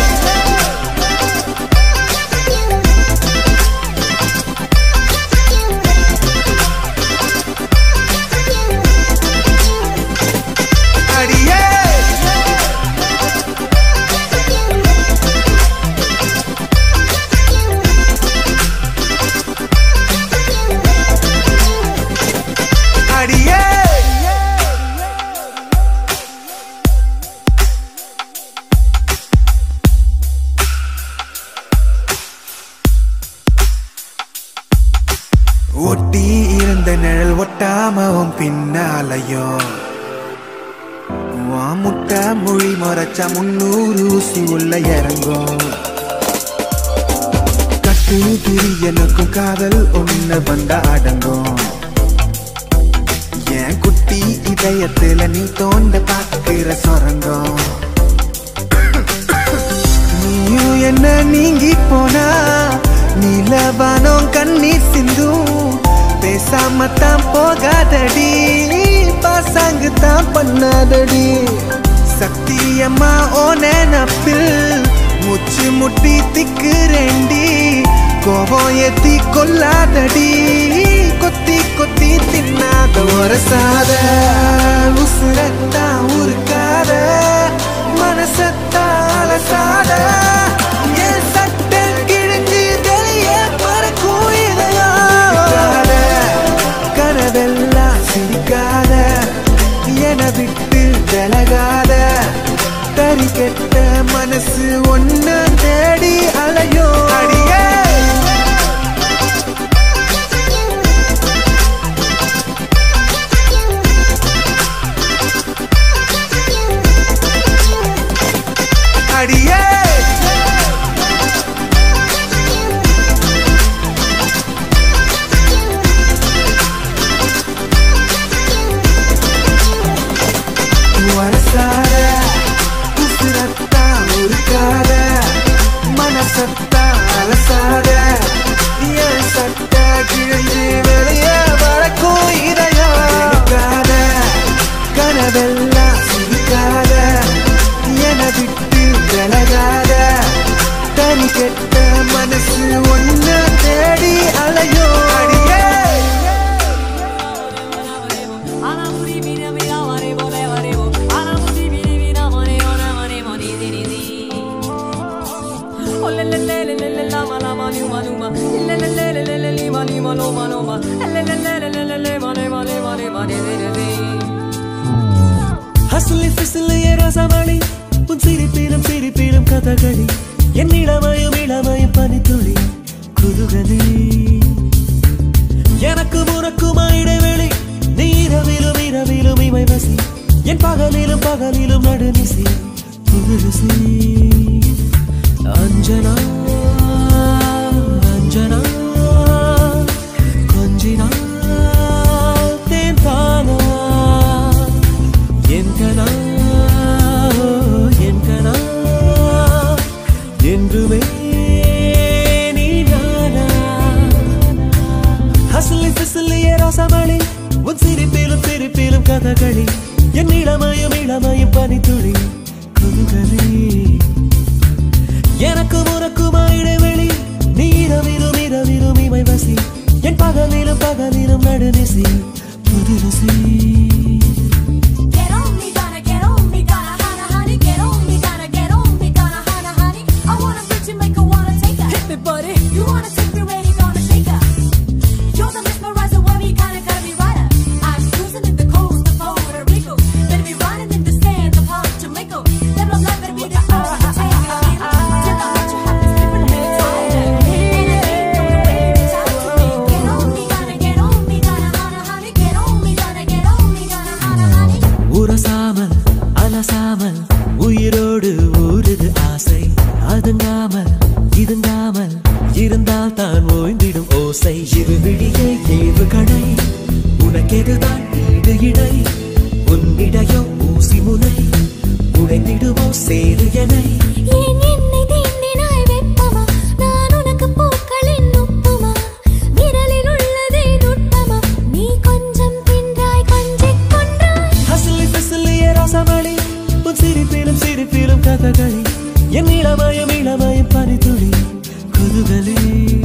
அடியே அடியே ஒட்டி இருந்த நிழல் ஒட்டாமவும் பின்னாலையோ உன் முட்டை மொழி மறைச்சா முன்னூறு ஊசி உள்ள இறங்கும் கட்டு திரி எனக்கும் காதல் ஒண்ணு வந்த அடங்கும் என் குட்டி இதயத்துல நீ தோண்ட பாக்குற சொரங்கம் நீயும் என்ன நீங்கி போனா நீலவானம் கண்ணீர் சிந்தும் பேசாம தான் போகாதடி பாசாங்கு தான் பண்ணாதடி சத்தியம்மா ஓ நினப்பில் முச்சு முட்டி திக்குறேண்டி கோபம் ஏத்தி கொல்லாதடி கொத்தி கொத்தி தின்னாத ஒரசாத உசுரத்தா உருக்காத மனசத்தா அலசாத என் சட்டை கிழிஞ்சு வெளியே பறக்கும் இதயம் கனவெல்லாம் சிரிக்காத என விட்டு விலகாத தறி கெட்ட மனசு ஒன்ன தேடி அலையோ அடியே அடியே வரசாத உசுரத்தா உருக்காத மனசத்தா அலசாத என் சட்ட கிழிஞ்சு வெளியே வளர்க்கும் இதயம் இருக்காத கனவெல்லாம் சிரிக்காத என விட்டு விலகாத தனி கெட்ட மனசு ஒன்ன தேடி அலையோ அடியே ஹசுலி பிசுலி ரசமணி உன் சிரிப்பிலும் சிரிப்பிலும் கதகளி என் இளமையும் இளமையும் பனித்துளி குதுகலி எனக்கு உனக்குமா இடைவெளி நீ இரவிலும் இரவிலும் இமை வசி என் பகலிலும் பகலிலும் நடுநிசி புதுசி அஞ்சனா அஞ்சனா கொஞ்சினா தேன் தானா என் கனா என் கனா என்றுமே நீ நானா ஹசலி பிசலிய ரசமணி உன் சிரிப்பிலும் நடுநிசி புது ருசி Get on me, gonna get on me, gonna hana honey. Get on me, gonna get on me, gonna hana honey. I wanna bitch you, make her wanna take her. Hit me, buddy. You wanna take me where you gonna shake her? You're the mesmerizer, where we kinda gotta be rider. I'm cruising in the coast of Puerto Rico. Better be riding in the sands of Palm Jamaica. Live my life, better be the earth to take it in. Till I let you have this different head tighter. And I ain't know the way to talk to me. Get on me, gonna get on me, gonna hana honey. Get on me, gonna get on me, gonna hana honey. உரசாமல் அலசாமல் உயிரோடு ஊறுது ஆசை அதுங்காமல் இதுங்காமல் இருந்தால் தான் ஓய்ந்திடும் ஓசை இரு விழியே ஏவு கடை உனக்கெதுதான் ஈடு இடை உன்னிடையோ ஊசி முனை உடைந்திடுமோ சேது எனை ஏன் என்னை தீண்டினாய் வெப்பமா? நான் உனக்கு பூக்களின் உப்புமா? விரலில் உள்ளதே நுட்பமா? நீ கொஞ்சம் தின்றாய், கொஞ்சிக் கொன்றாய். ஹசலி பிசலிய ரசமளி உன் சிரிப்பிலும் சிரிப்பிலும் கதகளி என் இளமயம் இளமயம் பனித்துளி குதுகலி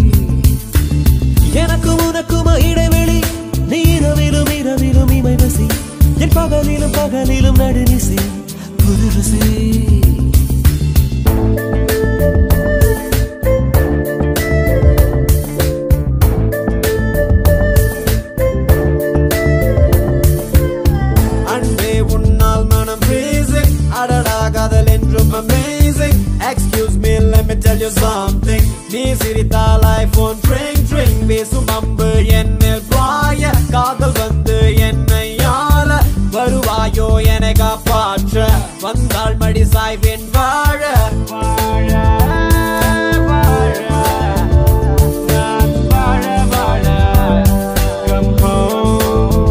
எனக்கும் உனக்குமா இடைவெளி நீ இரவிலும் இரவிலும் இமை வசி என் பகலிலும் பகலிலும் நடுநிசி புது ருசி அன்பே உன்னால் மனம் freezing அடடா காதல் என்றும் amazing excuse me let me tell you something நீ சிரித்தால் ஐபோன் ட்ரிங் ட்ரிங் பேசும் அம்பு என்னில் பாய காதல் வந்து என்னை ஆள வருவாயோ என காப்பாற்ற வந்தாள் மடி சாய்வேன் வாழ வாழ வாழ நான் வாழ வாழ come home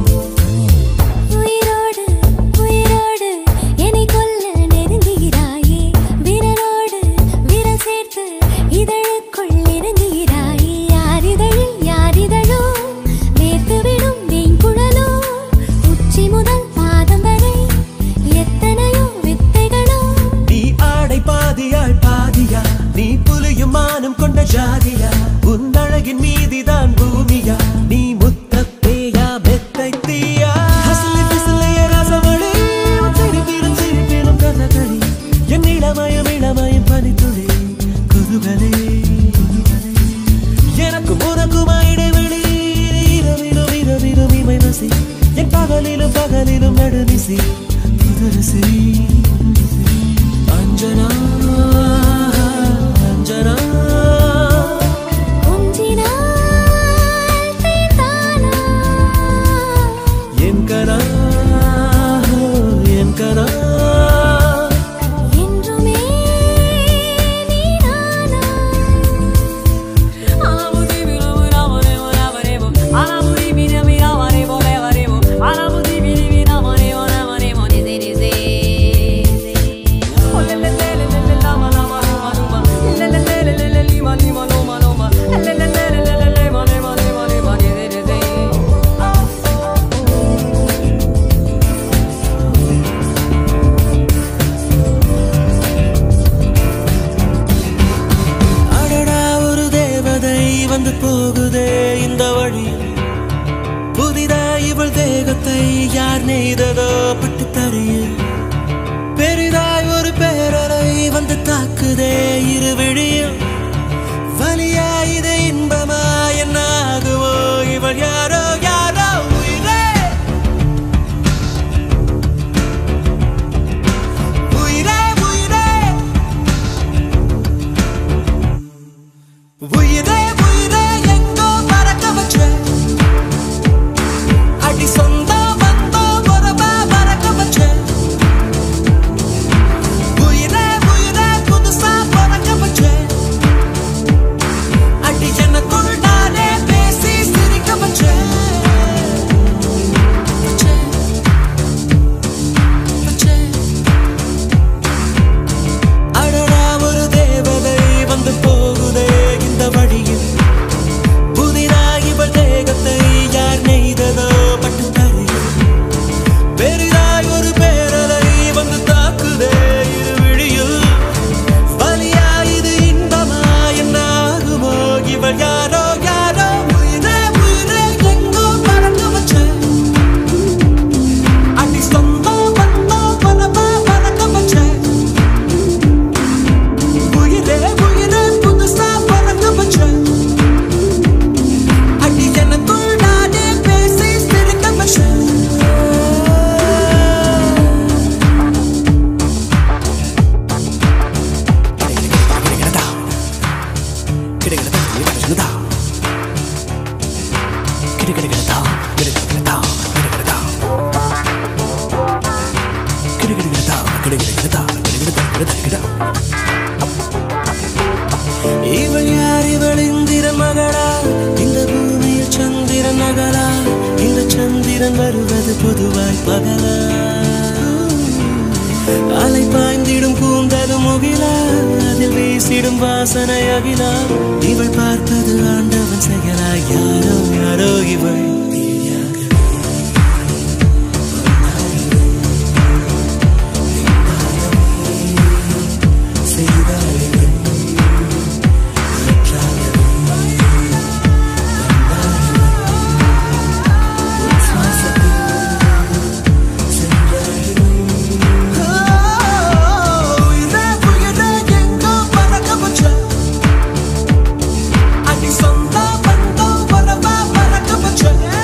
உயிரோடு, உயிரோடு என்னை கொல்ல நெருங்குகிறாயே. விரலோடு விரல் சேர்த்து இதழுக்குள் இறங்குகிறாயே. யார் இதழில் யார் இதழோ? வேர்த்துவிடும் வெண்குழலோ? உச்சி முதல் பாதம் வரை எத்தனையோ வித்தைகளோ நீ ஆடை பாதியாய் பாதியா நீ புலியும் மானம் கொண்ட ஜாதியா உன் அழகின் மீதிதான் பூமியா நீ முத்த பேயா மெத்தை தீயா ஹசலி பிசலைய ரசமளி உன் சிரிப்பிலும் சிரிப்பிலும் கதகளி என் இளமயம் இளமயம் பனித்துளி குதுகலே எனக்கும் உனக்குமா இடைவெளி இரவிலும் இரவிலும் இமை வசி என் பகலிலும் பகலிலும் நடுநிசி புதுரசி அஞ்சனா அஞ்சனா கொஞ்சினாள் தீர்த்தானா என் கனா என் கனா என்றுமே நீதானா அடடா ஒரு தேவதை வந்து போகுதே இந்த வழியில் புதிதாய் இவள் தேகத்தை யார் நெய்ததோ பட்டு தரையில் பெரிதாய் ஒரு பேரலை வந்து தாக்குதே இரு விழியில் வலியா இது இன்பமா என்ன ஆகுவோ இவள் யாரோ யாரோ உயிரே உயிரே உயிரே உயிரே உயிரே எங்கோ பறக்க வச்ச அடி சொந்தம் வந்தோம் உறவா பறக்க வச்ச உயிரே உயிரே புதுசா இவள் யார் இவள் இந்திரன் மகளா இந்த பூமியில் சந்திரன் நகலா இந்த சந்திரன் வருவது பொதுவாய் பகலா அலை பாய்ந்திடும் கூந்தலும் முகிலா அதில் வீசிடும் வாசனை அகிலா இவள் பார்ப்பது ஆண்டவன் செயலா யாரோ யாரோ இவள் அடி சொந்தா பந்தம் வரவா மறக்க வச்ச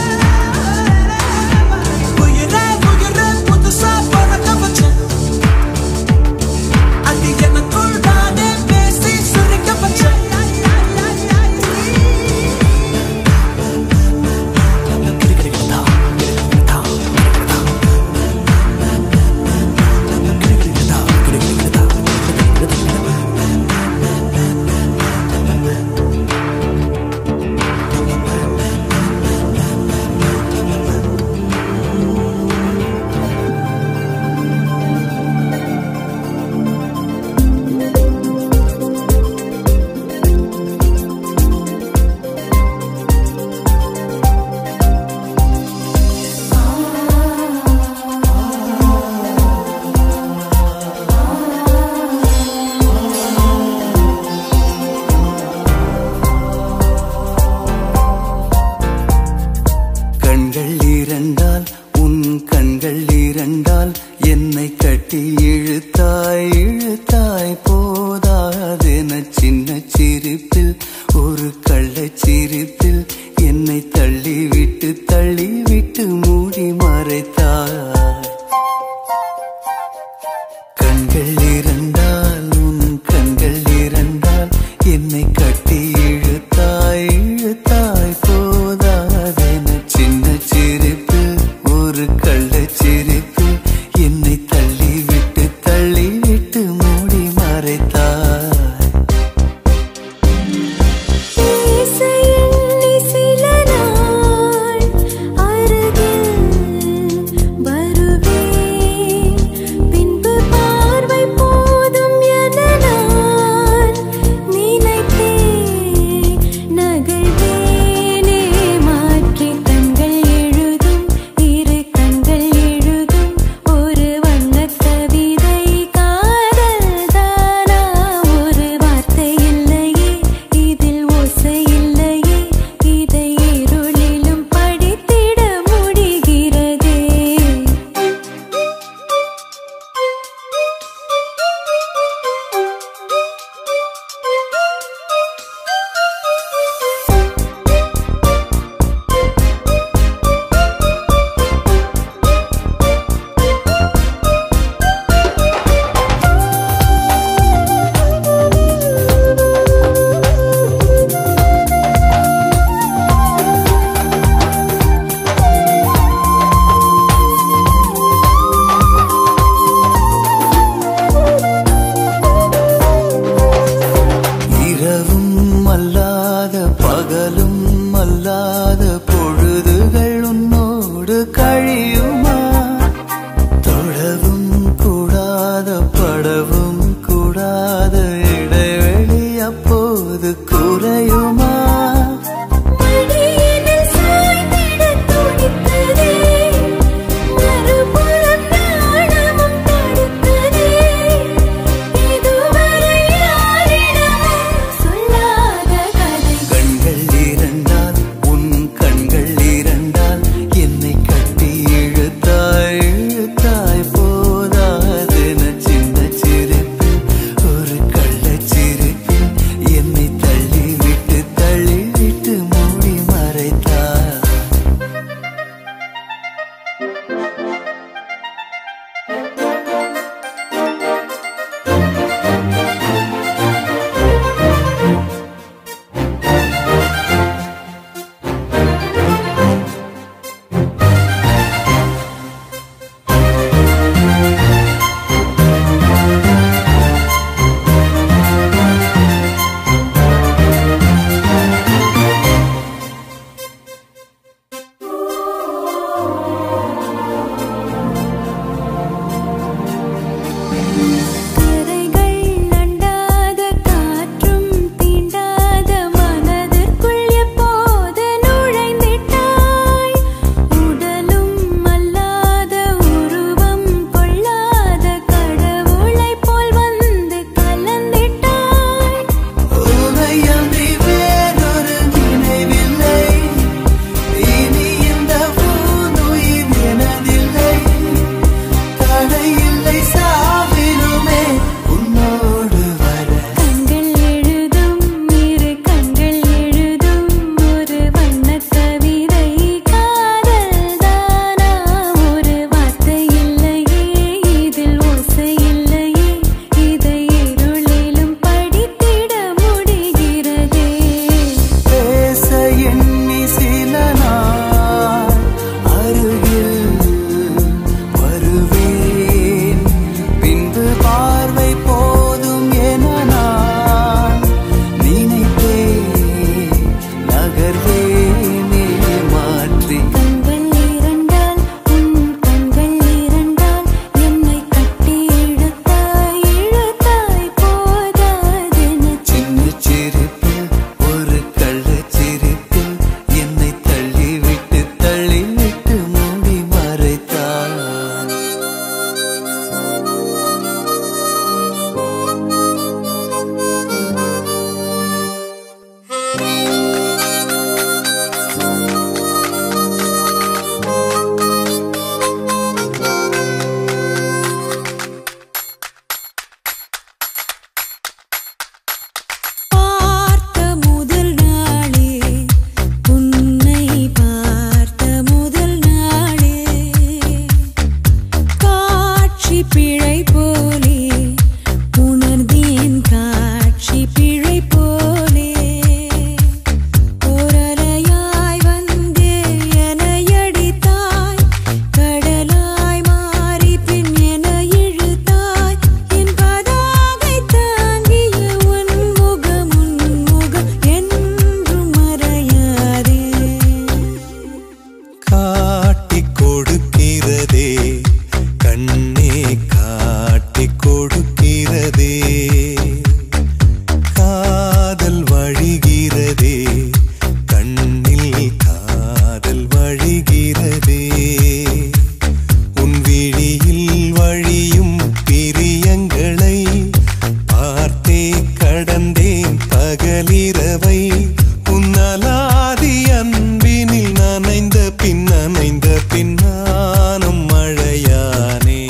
கடந்தேன் பகலிரவை உன்னலாதி அன்பினில் நனைந்த பின் நனைந்த பின்னானும் மழையானே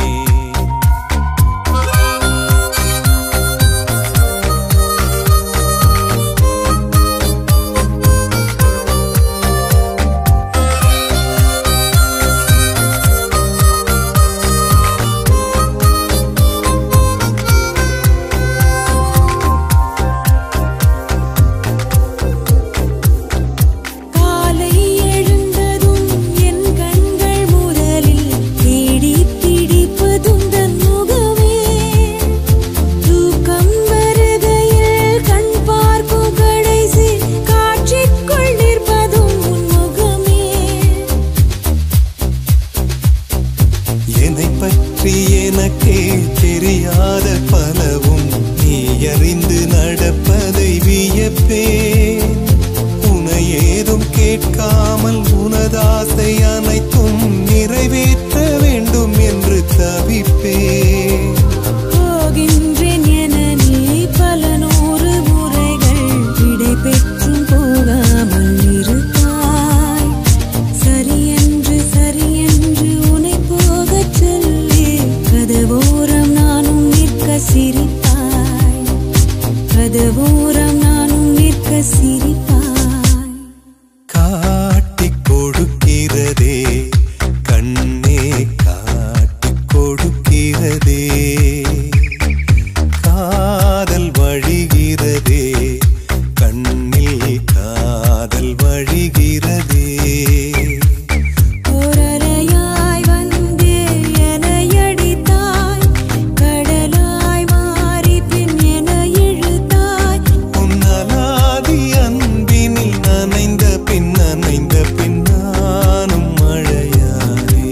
காலை எழுந்ததும் என் கண்கள் முதலில் தேடி பிடிப்பதும் தன் முகமே தூக்கம் வருகையில் கண் பார்க்கும் கடைசி காட்சிக்குள் நிற்பதும் உன் முகமே என்னை பற்றி எனக்கே தெரியாத பலவும் நீ அறிந்து நடப்பதை வியப்பேன் உனை ஏதும் கேட்காமல் உனதாசை அனைத்தும் நிறைவேற்ற வேண்டும் என்று தவிப்பேன் போகின்றேன் என நீ பல நூறு முறைகள் விடை பெற்றும் போகாமல் இருப்பாய் சரியென்று சரியென்று உன்னை போகச் சொல்லி கதவோரம் நானும் நிற்க சிரிப்பாய் கதவோரம் நானும் நிற்க சிரிப்பாய் காட்டிக் கொடுக்கிறதே கண்ணே காட்டிக் கொடுக்கிறதே காதல் வழிகிறதே கண்ணில் காதல் வழிகிறதே ஓரலையாய் வந்தே என்னை அடித்தாய் கடலாய் மாறி பின் என இழுத்தாய் உன்னலாதி அன்பினில் நனைந்த பின் நனைந்த பின் நானும் மழையானே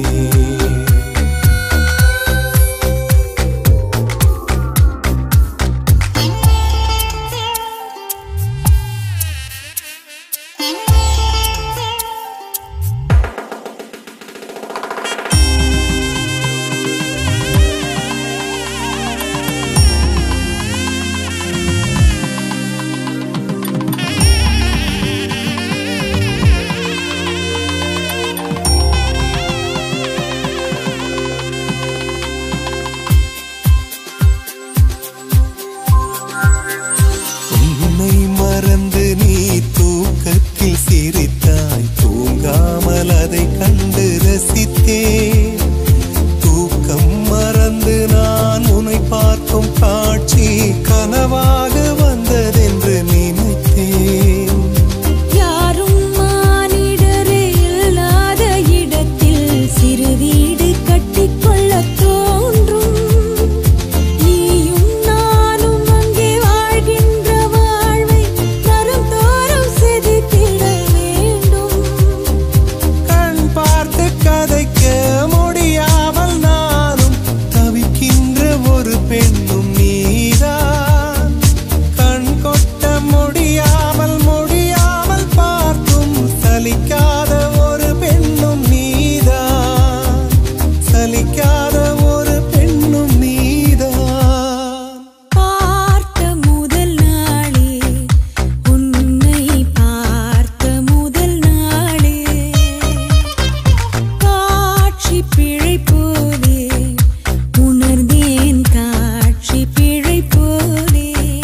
உன்னை மறந்து நீ தூக்கத்தில் சிரித்தாய் தூங்காமல் அதை கண்டு ரசித்தேன் தூக்கம் மறந்து நான் உன்னை பார்க்கும் காட்சி கனவாக வந்ததென்று நினைத்தேன் யாரும் மானிடரே இல்லாத இடத்தில் சிறு வீடு கட்டிக்கொள்ளத் தோன்றும் நீயும் நானும் அங்கே வாழ்கின்ற வாழ்வை தரும் தோறும் செதுக்கிட வேண்டும் கண் பார்த்து கதைக்க முடியாமல் நானும் தவிக்கின்ற ஒரு பெண்ணும் நீதான் கண் கொட்ட முடியாமல் முடியாமல் பார்க்கும் சலிக்காத ஒரு பெண்ணும் நீதான் சலிக்காத ஒரு பெண்ணும் நீதான் பார்த்த முதல் நாளே உன்னை பார்த்த முதல் நாளே காட்சி பிழை போலே உணர்ந்தேன் காட்சி பிழை போலே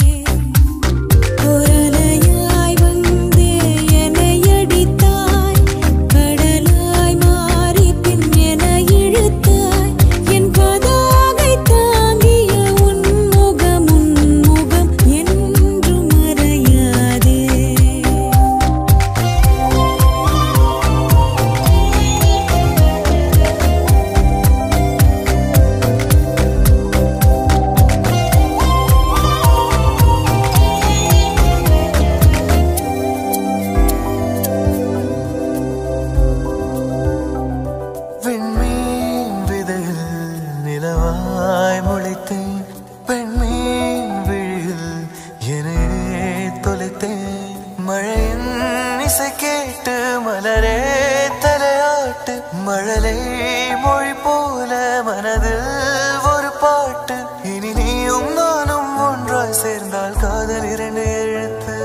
ஒரலையாய் வந்தே என்னை அடித்தாய் கடலாய் மாறி பின் என இழுத்தாய் என் பதாகை தாங்கிய உன் முகம் உன் முகம் என்றும் மறையாதே விண்மீன் விதையில் நிலவாய் முளைத்தேன் பெண்மீன் விழியில் என்னே தொலைத்தேன் மழையின் இசை கேட்டு மலரே தலையாட்டு மழலை மொழி போல மனதில் ஒரு பாட்டு இனி நீயும் நானும் ஒன்றாய் சேர்ந்தால் காதல் இரண்டு எழுத்து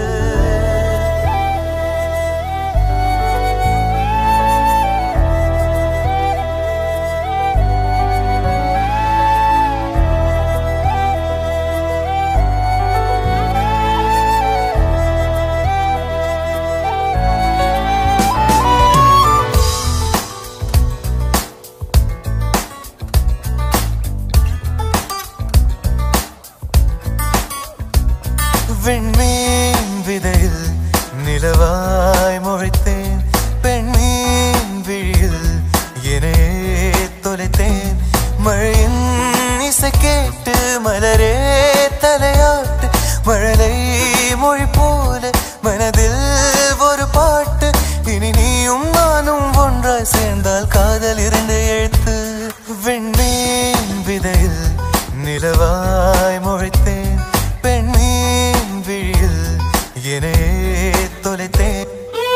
விண்மீன் விதையில் நிலவாய் முளைத்தேன் பெண்மீன் விழியில் எனே தொலைத்தேன் மழையின் இசை கேட்டு மலரே தலையாட்டு மழலை மொழி போல மனதில் ஒரு பாட்டு இனி நீயும் நானும் ஒன்றாய் சேர்ந்தால் காதல் இரண்டு எழுத்து விண்மீன் விதையில் நிலவாய் முளைத்தேன் பெண்மீன் விழியில் எனே தொலைத்தேன்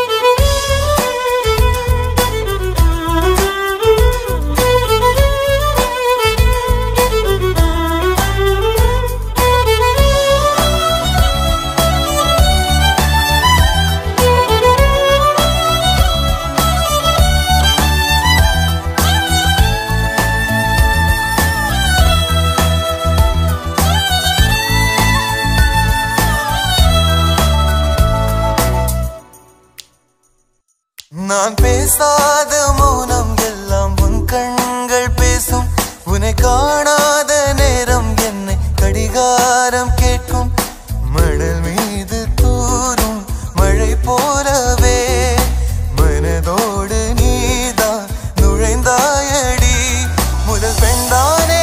நான் பேசாத மௌனம் எல்லாம் உன் கண்கள் பேசும் உன்னை காணாத நேரம் என்னை கடிகாரம் கேட்கும் மணல் மீது தூரும் மழை போலவே மனதோடு நீதான் நுழைந்தாயடி முதல் பெண்தானே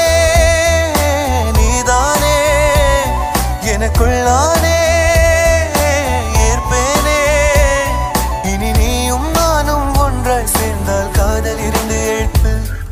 நீதானே எனக்குள்ளானே ஏற்பேனே இனி நீயும் நானும் ஒன்றாய் சேர்ந்தால் காதல் இரண்டு எழுத்து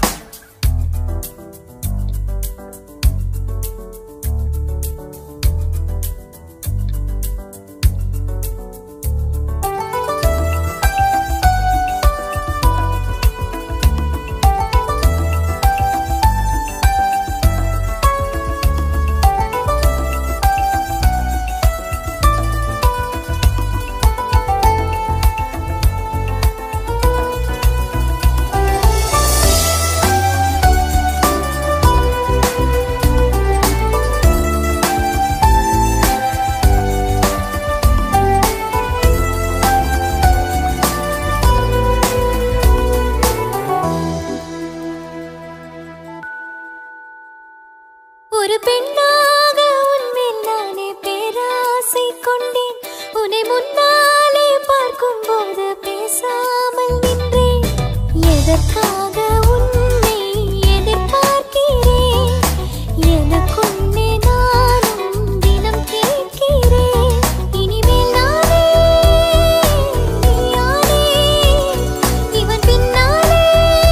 ஒரு பெண்ணாக உன்மேல் நானே பேராசை கொண்டேன் உன்னை முன்னாலே பார்க்கும் போது பேசாமல் நின்றேன் எதற்காக உன்னை எதிர்பார்க்கிறேன் எனக்குள்ளே நானும் தினம் கேட்கிறேன் இனிமேல் நானே நீயானே இவன் பின்னாலே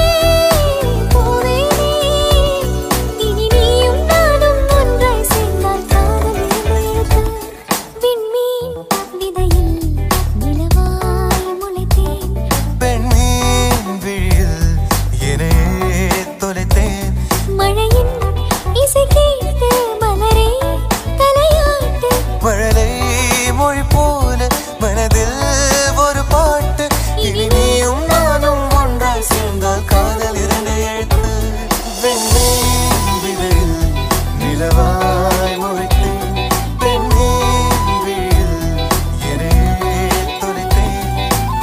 போவேனே இனி நீயும் நானும் ஒன்றாய் சேர்ந்தால் காதல் எழுத்து விண்மீன் விதையில் நிலவாய் முளைத்தேன் பெண்மீன் விழியில் எனே தொலைத்தேன் மழையின் இசை கேட்டு மலரே தலையாட்டு மழலை மொழி போல மனதில் ஒரு பாட்டு இனி நீயும் நானும் ஒன்றாய் சேர்ந்தால் காதல் இரண்டு எழுத்து வெண்ணீர் விதையில் நிலவாய் முளைத்தேன் பெண்ணீர் விழியில் எனே தொலைத்தேன்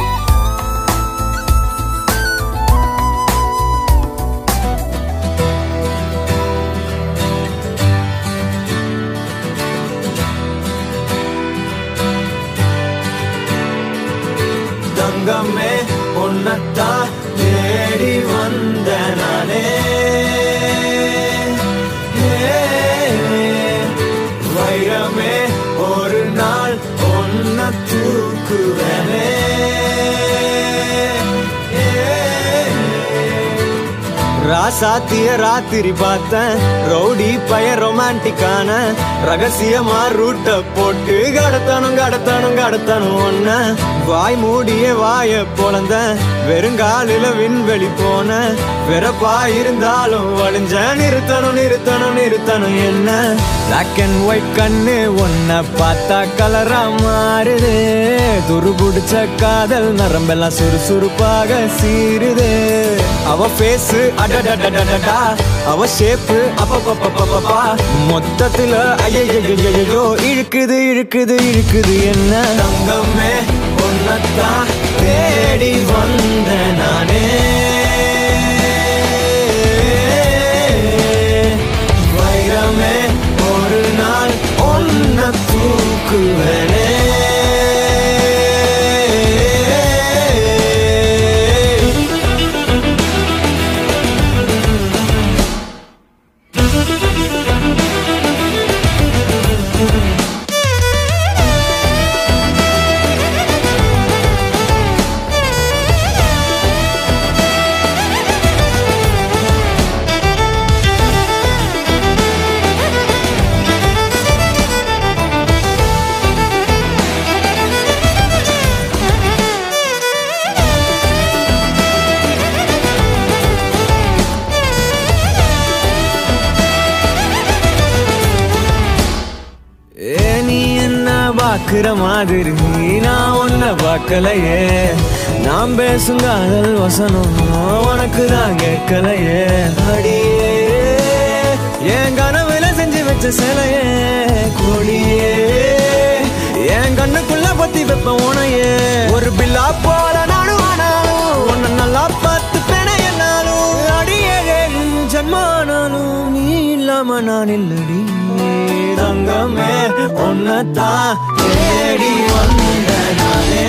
தங்கமே உன்னத்தான் தேடி வந்த நானே ஏ, வைரமே ஒரு நாள் ஒன்ன தூக்குவனே ஏ, ராசாத்திய ராத்திரி பார்த்தேன் ரவுடி பய ரொமான்டிக்கான ரகசியமா ரூட்ட போட்டு கடத்தணும் கடத்தணும் கடத்தணும் ஒன்ன வாய் மூடிய வாய பொழந்த வெறுங்காலில விண்வெளி போன வெறப்பா இருந்தாலும் வழிஞ்ச நிறுத்தணும் நிறுத்தணும் நிறுத்தணும் என்ன பிளாக் அண்ட் ஒயிட் கண்ணு ஒன்ன பார்த்தா கலரா மாறுது துரு புடிச்ச காதல் நரம்பெல்லாம் சுறுசுறுப்பாக சீருது அவ பேஸ் அடடடடடடா அவ ஷேப்பு அப்பப்பப்பப்பப்பா மொத்தத்துல ஐயோ இழுக்குது இழுக்குது இழுக்குது என்ன தங்கமே ஒன்னத்தான் தேடி வந்த நானே வைரமே ஒரு நாள் ஒன்ன தூக்குவனே ஏ நீ என்ன பாக்குற மாதிரி நான் உன்ன பார்க்கலையே நான் பேசும் காதல் வசனம் உனக்கு தான் கேட்கலையே அடியே என் கனவுல செஞ்சு வச்ச சிலையே கொடியே என் கண்ணுக்குள்ள பத்தி வைப்ப உனையே ஒரு பில்லா போல நானும் ஆனாலும் உன்னை நல்லா பார்த்து பெண என்னாலும் அடியே ஜன்மானாலும் நீ இல்லாம நான் இல்லடி தங்கமே உன்னத்தான் தேடி வந்த நானே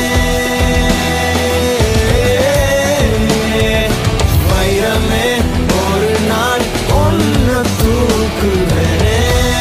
வைரமே ஒரு நாள் ஒன்ன தூக்குவேனே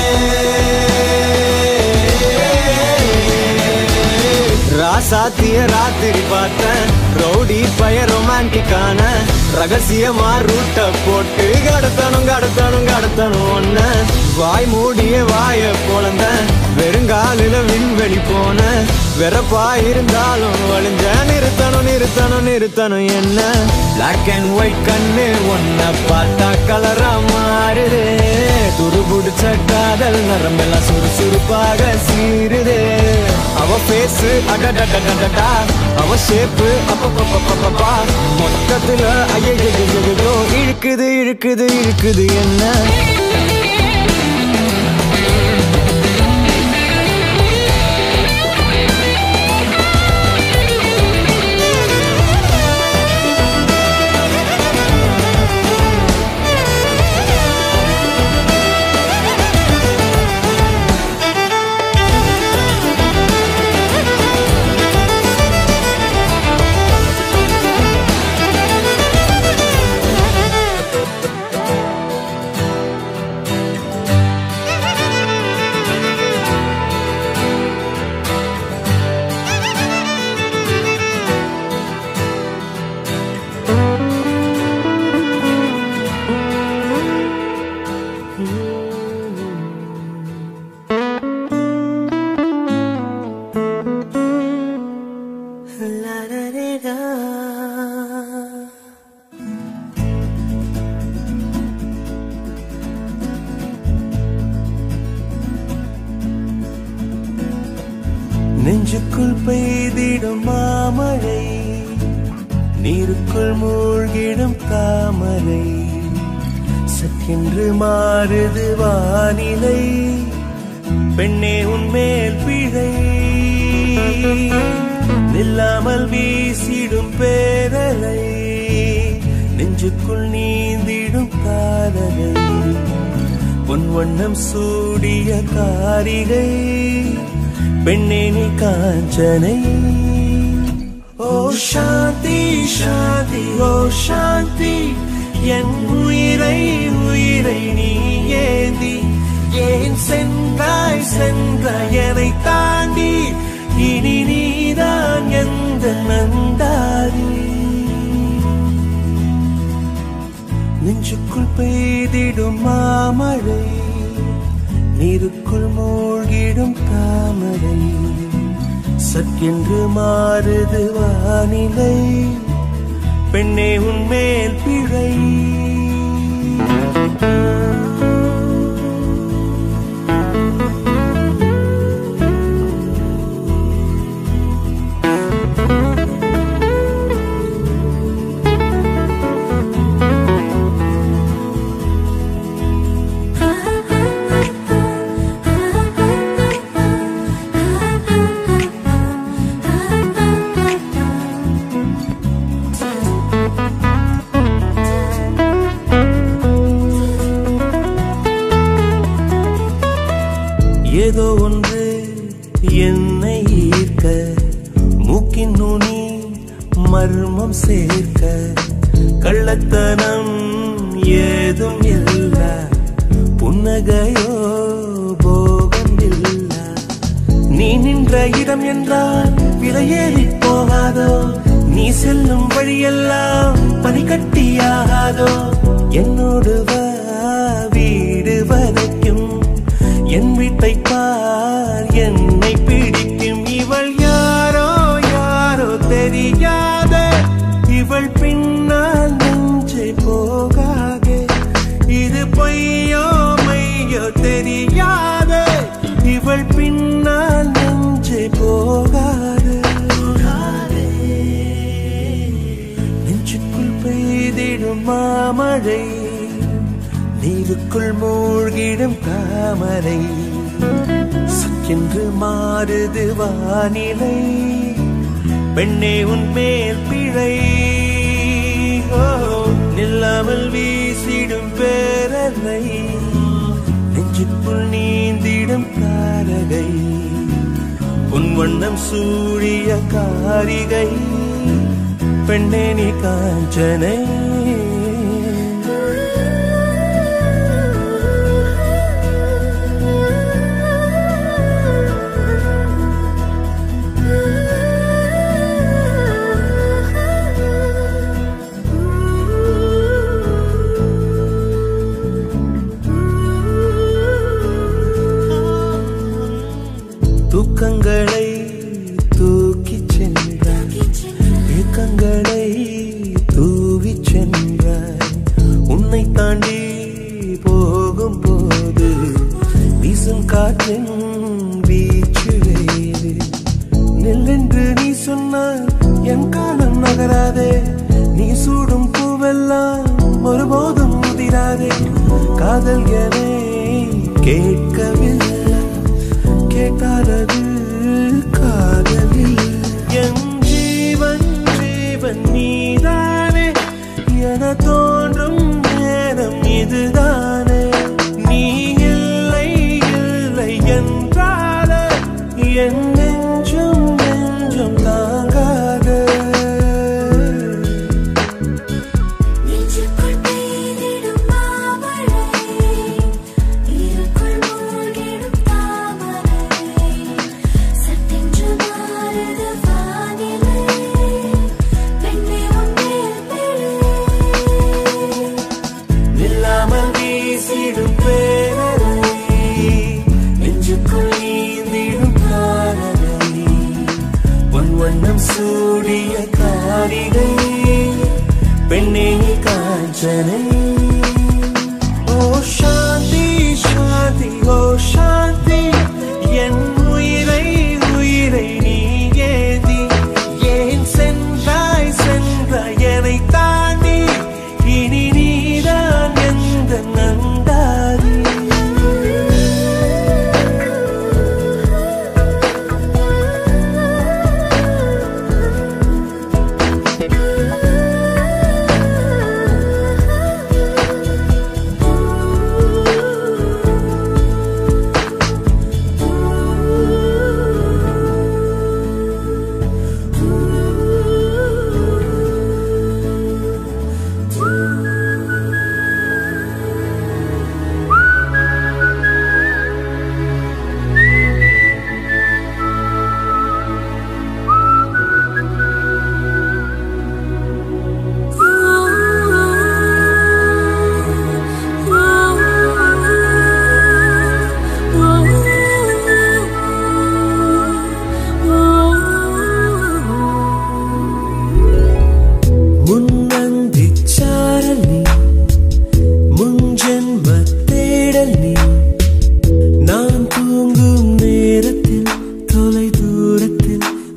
ராசாத்திய ராத்திரி பார்த்தேன் ரவுடி பய ரொமான்டிக்கான ரகசியமா ரூட்ட போட்டு கடத்தணும் கடத்தணும் கடத்தணும் ஒன்ன வாய் மூடிய வாய பொழந்த வெறுங்காலில விண்வெளி போன வெறப்பா இருந்தாலும் வழிஞ்ச நிறுத்தணும் நிறுத்தணும் நிறுத்தணும் என்ன பிளாக் அண்ட் ஒயிட் கண்ணு ஒன்ன பார்த்தா கலரா மாறுது துரு புடிச்ச காதல் நரம்பெல்லாம் சுறுசுறுப்பாக சீருது அவ பேஸ் அடடடடடா அவ ஷேப்பு அப்பப்பப்பப்பப்பா மொத்தத்துல ஐயோ இழுக்குது இழுக்குது இழுக்குது என்ன நெஞ்சுக்குள் பெய்திடும் மாமழை நீருக்குள் மூழ்கிடும் தாமரை சற்கென்று மாறுது வானிலை பெண்ணே உன்மேல் பிழை நில்லாமல் வீசிடும் பேரலை நெஞ்சுக்குள் நீந்திடும் காதலை பொன் வண்ணம் சூடிய காரிகை பெண்ணே நீ காஞ்சனை ஓ சாந்தி சாந்தி ஓ சாந்தி என் உயிரை உயிரை நீ ஏந்தி ஏன் சென்றாய் சென்றாய் என்னை தாண்டி இனி நீதான் எந்த நந்தாரி நெஞ்சுக்குள் பெய்திடும் மாமழை நீருக்குள் மூழ்கிடும் தாமரை சற்கென்று மாறுது வானிலை பெண்ணே உன்மேல் பிழை ஏதோ ஒன்று என்னை ஈர்க்க மூக்கின் நுனி மர்மம் சேர்க்க கள்ளத்தனம் ஏதும் இல்ல புன்னகையோ போகம் இல்ல நீ நின்ற இடம் என்றால் விலையேறி போகாதோ நீ செல்லும் வழியெல்லாம் பனிக்கட்டியாகாதோ என்னோடு வா வீடு வரைக்கும் என் வீட்டை பார் என்னை பிடிக்கும் இவள் யாரோ யாரோ தெரியாத இவள் பின்னால் நெஞ்சை போகாதே இது பொய்யோ மையோ தெரியாத இவள் பின்னால் நெஞ்சை போகாது நெஞ்சுக்குள் பெய்திடும் மாமழை நீருக்குள் மூழ்கிடும் தாமரை சக்கென்று மாறுது வானிலை பெண்ணே உன் மேல் பிழை ஓ, நில்லாமல் வீசிடும் பேரலை நெஞ்சுக்குள் நீந்திடும் தாரகை உன் வண்ணம் சூழிய காரிகை பெண்ணே நீ காஞ்சனை தூக்கங்களை தூக்கிச் சென்றாய் ஏக்கங்களை தூவிச் சென்றாய் உன்னை தாண்டி போகும் போது வீசும் காற்றின் வீச்சு வேறு நெல்லென்று நீ சொன்னால் என் காலம் நகராதே நீ சூடும் பூவெல்லாம் ஒருபோதும் முதிராதே காதல் என கேட்கவில்லை கேட்டாரது காதலில் என் ஜீவன் ஜீவன் நீதானே என தோன்றும் நேரம் இதுதானே நீ இல்லை இல்லை என்றால என் நெஞ்சும் நெஞ்சும் தாங்காது நெஞ்சுக்குள் பெய்திடும் மாமழை நீருக்குள் மூழ்கிடும் தாமரை சட்டென்று மாறுது வானிலை பெண்ணே உன்மேல் பிழை நில்லாமல் வீசிடும் பேரலை நெஞ்சுக்குள் நீந்திடும் காரலை பொன் வண்ணம் சூடிய காரிகை பெண்ணே காஞ்சனை ஓ சாந்தி சாந்தி ஓ சாந்தி என் உயிரை உயிரை நீ ஏதி ஏன் சென்றாய் சென்றாய் என்னை தாண்டி இனி நீதான் எந்த நந்தாதி ஆ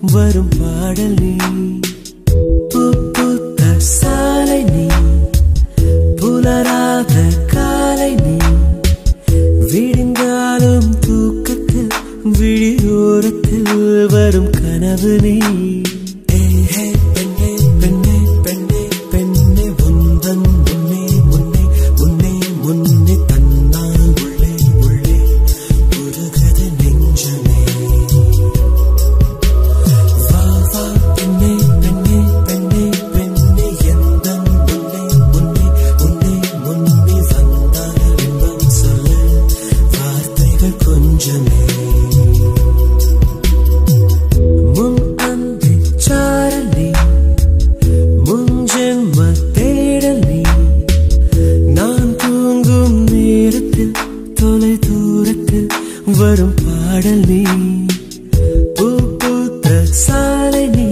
வரும் பாடல் நீ பூ பூத்த சாலை நீ புலராத காலை நீ விடிந்தாலும் தூக்கத்தில் விழியோரத்தில் வரும் கனவு நீ ஏய், ஹே, பெண்ணே பெண்ணே பெண்ணே பெண்ணே உந்தன் முன்னே முன்னே முன்னே முன்னே தன்னால் உள்ளே உள்ளே உருகுது நெஞ்சமே வா வா பெண்ணே பெண்ணே பெண்ணே பெண்ணே எந்தன் முன்னே முன்னே முன்னே முன்னே வந்தால் இன்பம் சொல்ல வார்த்தைகள் கொஞ்சமே முன் அந்தி சாரல் நீ முன் ஜென்ம தேடல் நீ நான் தூங்கும் நேரத்தில் தொலை தூரத்தில் வரும் பாடல் நீ பூ பூத்த சாலை நீ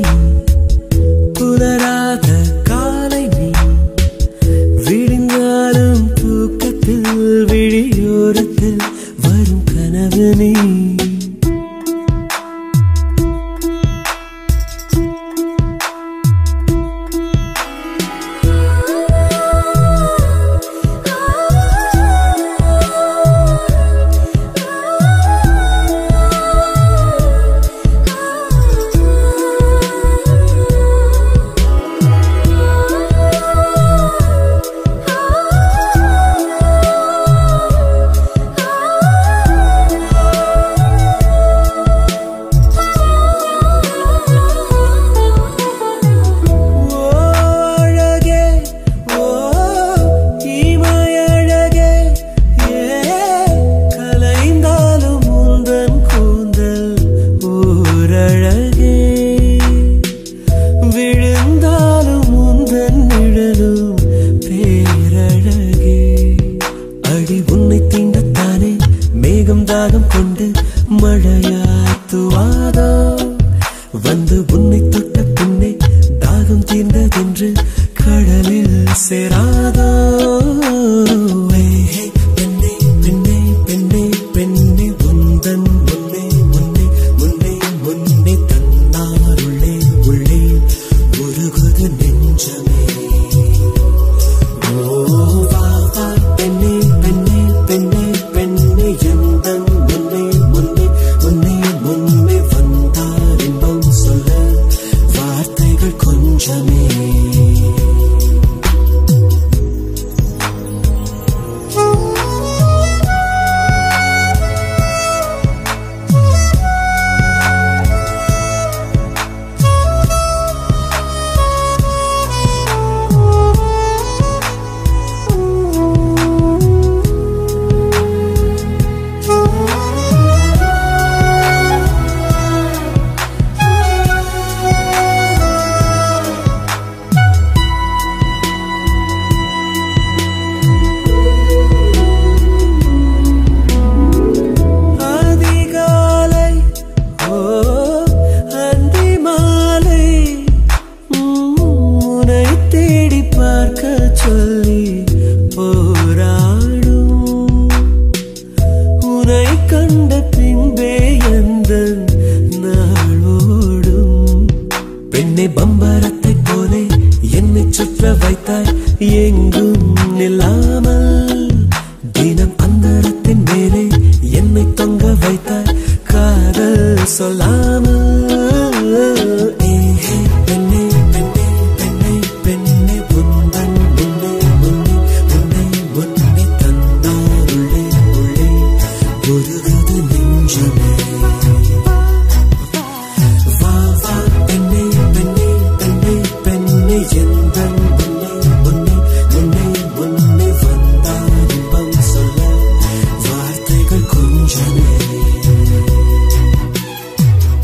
புலராத காலை நீ விடிந்தாலும் தூக்கத்தில் விழியோரத்தில் வரும் கனவு நீ ஓ அழகே ஓ இமையழகே ஏ கலைந்தாலும் முந்தன் கூந்தல் ஊரழகே விழுந்தாலும் முந்தன் நிழலும் பேரழகே அடி உன்னை தீண்டத்தானே மேகம் தாகம் கொண்டு மழையாத்துவாதோ வந்து உன்னை தொட்ட பின்னே தாகம் தீர்ந்ததென்று கடலில் சேராதோ ஏய், பெண்ணே பெண்ணே பெண்ணே பெண்ணே உந்தன் முன்னே முன்னே முன்னே முன்னே தன்னார் உள்ளே உள்ளே உருகுது நெஞ்சமே ஓ வா வா பெண்ணே பெண்ணே பெண்ணே பெண்ணே எந்தன் முன்னே முன்னே முன்னே முன்னே வந்தார் இன்பம் சொல்ல வார்த்தைகள் கொஞ்சமே அதிகாலை ஓ அந்தி மாலை உம், உன்னை தேடி பார்க்க சொல்லி போராடும் உன்னை கண்ட பின்பே எந்த நாளோடும் பெண்ணை பம்பரத்தை போலே என்னை சுற்ற வைத்தாய் எங்கும் நில்லாமல் தினம் அந்தரத்தின் மேலே என்னை தொங்க வைத்தாய் காதல் சொல்லாமல் ஏஹே, பெண்ணே பெண்ணே பெண்ணே பெண்ணே உந்தன் முன்னே முன்னே முன்னே முன்னே தந்தார் உள்ளே உள்ளே உருகுது நெஞ்சமே வா வா பெண்ணே பெண்ணே பெண்ணே பெண்ணே எந்தன் முன்னே முன்னே முன்னே முன்னே வந்தார் இன்பம் சொல்ல வார்த்தைகள் கொஞ்சமே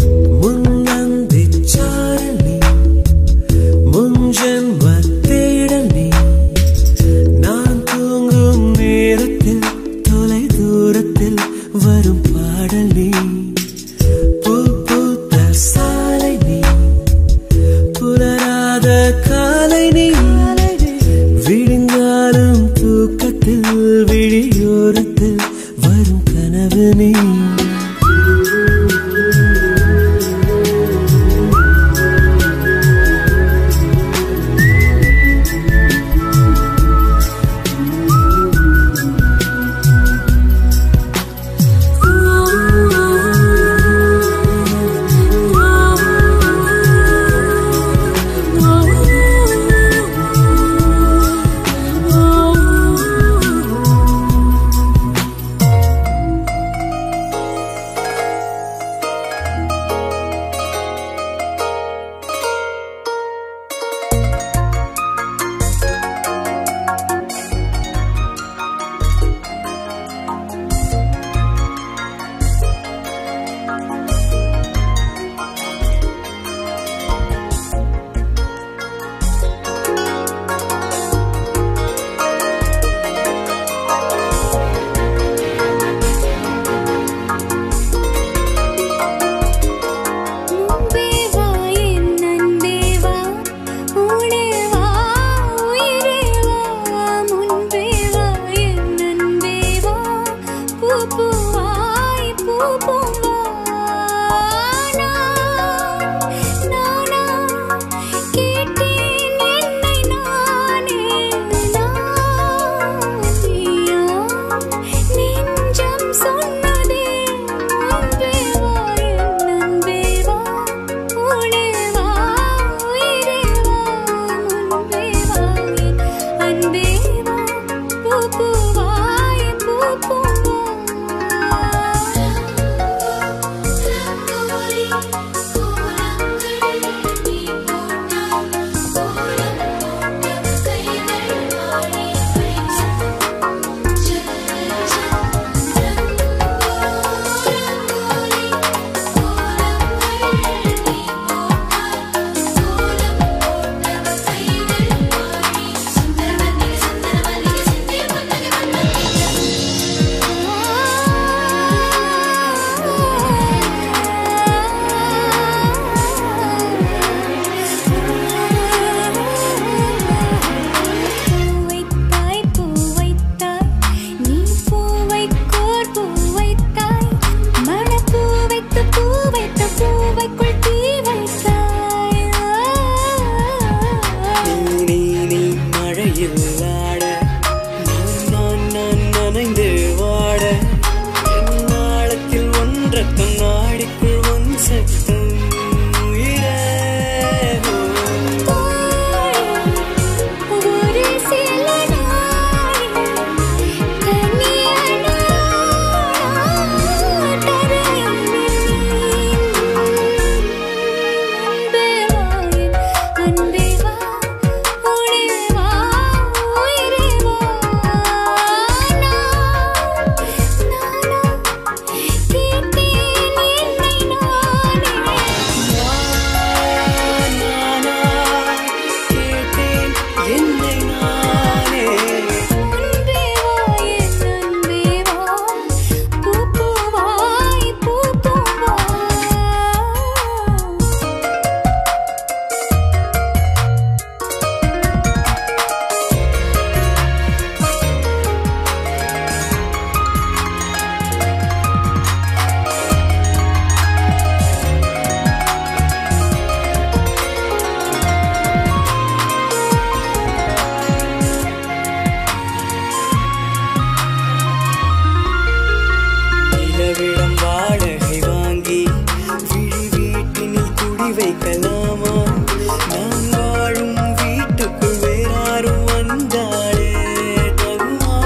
வைக்கலாமா நான் வாழும் வீட்டுக்குள் வேறாரும் வந்தாலே தகுமா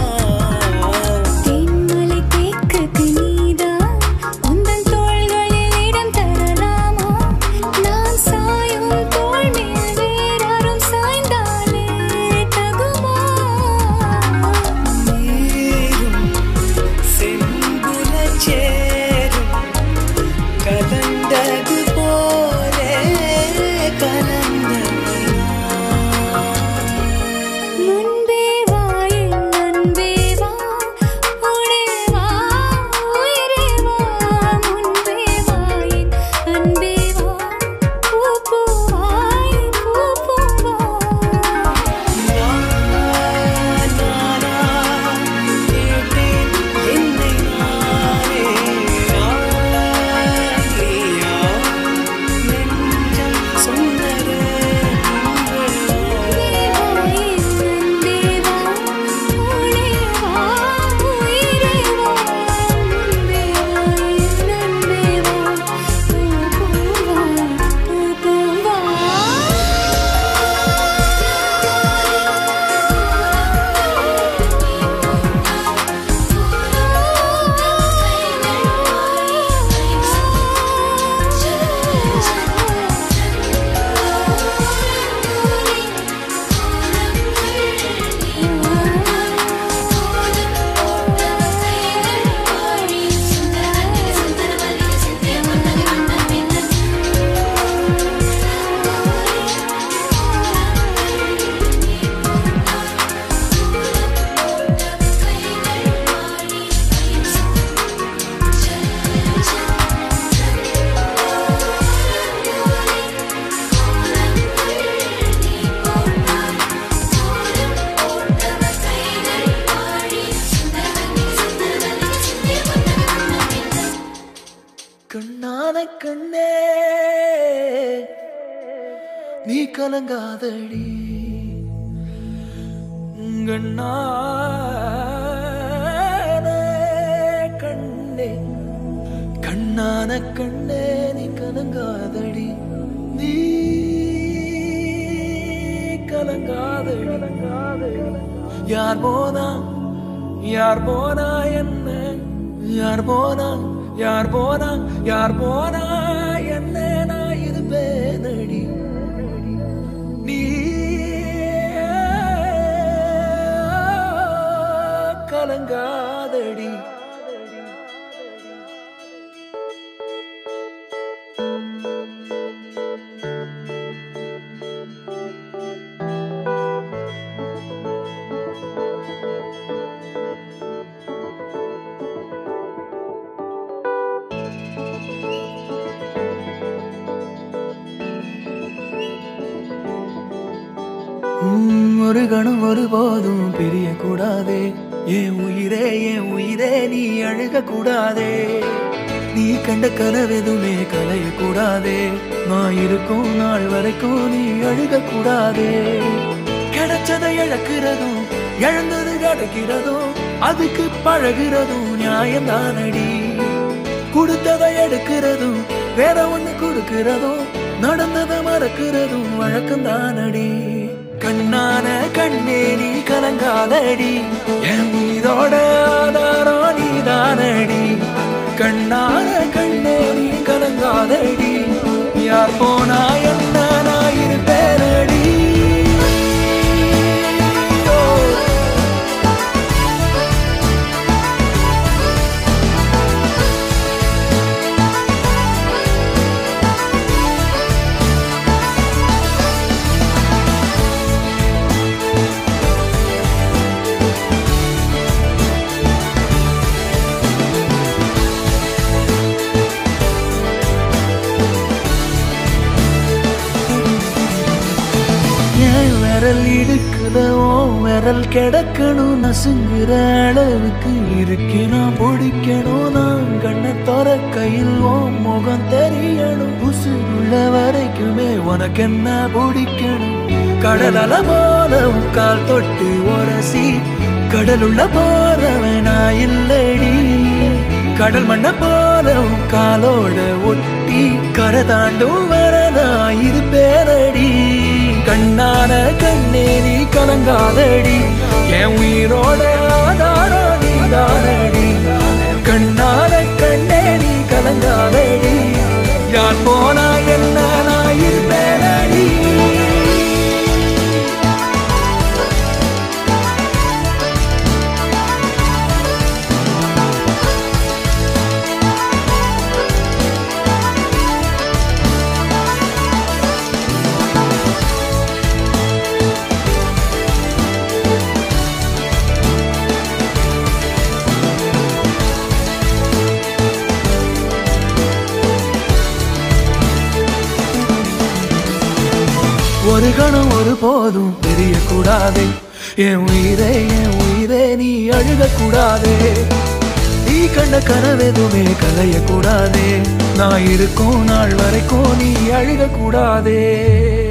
தேன்மலை தேக்குக்கு நீதான் உந்தன் தோள்களில் இடம் தரலாமா நான் சாயும் தோள் மேல் வேறாரும் சாய்ந்தாலே தகுமா நீரும் செம்புலச் சேரும் கலந்தது போலே கலந்தவனா முன்பே வா என் அன்பே வா உடே வா உயிரே வா முன்பே வா என் அன்பே வா பூ பூவாய் பூ பூவா கண்ணான கண்ணே நீ கலங்காதடி கண்ணான கண்ணே கண்ணான கண்ணே நீ கலங்காதடி நீ கலங்காதடி யார் போனா யார் போனா என்ன யார் போனா யார் போனா யார் போனா என்ன நான் இருப்பேனடி நீ கலங்காதடி உம், ஒரு கணம் ஒருபோதும் பிரிய கூடாதே என் உயிரே என் உயிரே நீ அழுக கூடாதே நீ கண்ட கனவெதுமே கலைய கூடாதே நான் இருக்கும் நாள் வரைக்கும் நீ அழுக கூடாதே கிடைச்சதை இழக்கிறதும் இழந்தது கிடைக்கிறதும் அதுக்கு பழகிறதும் நியாயம்தானடி கொடுத்ததை எடுக்கிறதும் வேற ஒண்ணு கொடுக்கிறதும் நடந்ததை மறக்கிறதும் வழக்கம்தானடி கண்ணான கண்ணே நீ கலங்காதடி என் மீதோட ஆதாரம் நீதானடி கண்ணான கண்ணே நீ கலங்காதடி யார் போனா என்ன நான் இருப்பேனடி ஓ என் விரல் இடுக்குத ஓ விரல் கிடக்கணும் நசுங்குற அளவுக்கு இருக்கு நான் பிடிக்கணும் நான் கண்ணை தோற கையில் ஓ முகம் தெரியணும் உசுருள்ள வரைக்குமே உனக்கு என்ன பிடிக்கணும் கடல் அல போல உன் கால் தொட்டு உரசி கடலுள்ள போறவன் நான் இல்லடி கடல் மண்ண போல உன் காலோட ஒட்டி மர தாண்டும் வரதா இது பேரடி கண்ணான கண்ணே நீ கலங்காதடி என் உயிரோட ஆதாரம் நீ தானடி கண்ணான கண்ணே நீ கலங்காதடி யார் போனா என்ன நான் இருப்பேனடி ஒரு கணம் ஒரு போதும் தெரியக்கூடாதே என் உயிரே என் உயிரே நீ அழுகக்கூடாதே நீ கண்ட கனவெதுமே கலையக்கூடாதே நான் இருக்கும் நாள் வரைக்கும் நீ அழுகக்கூடாதே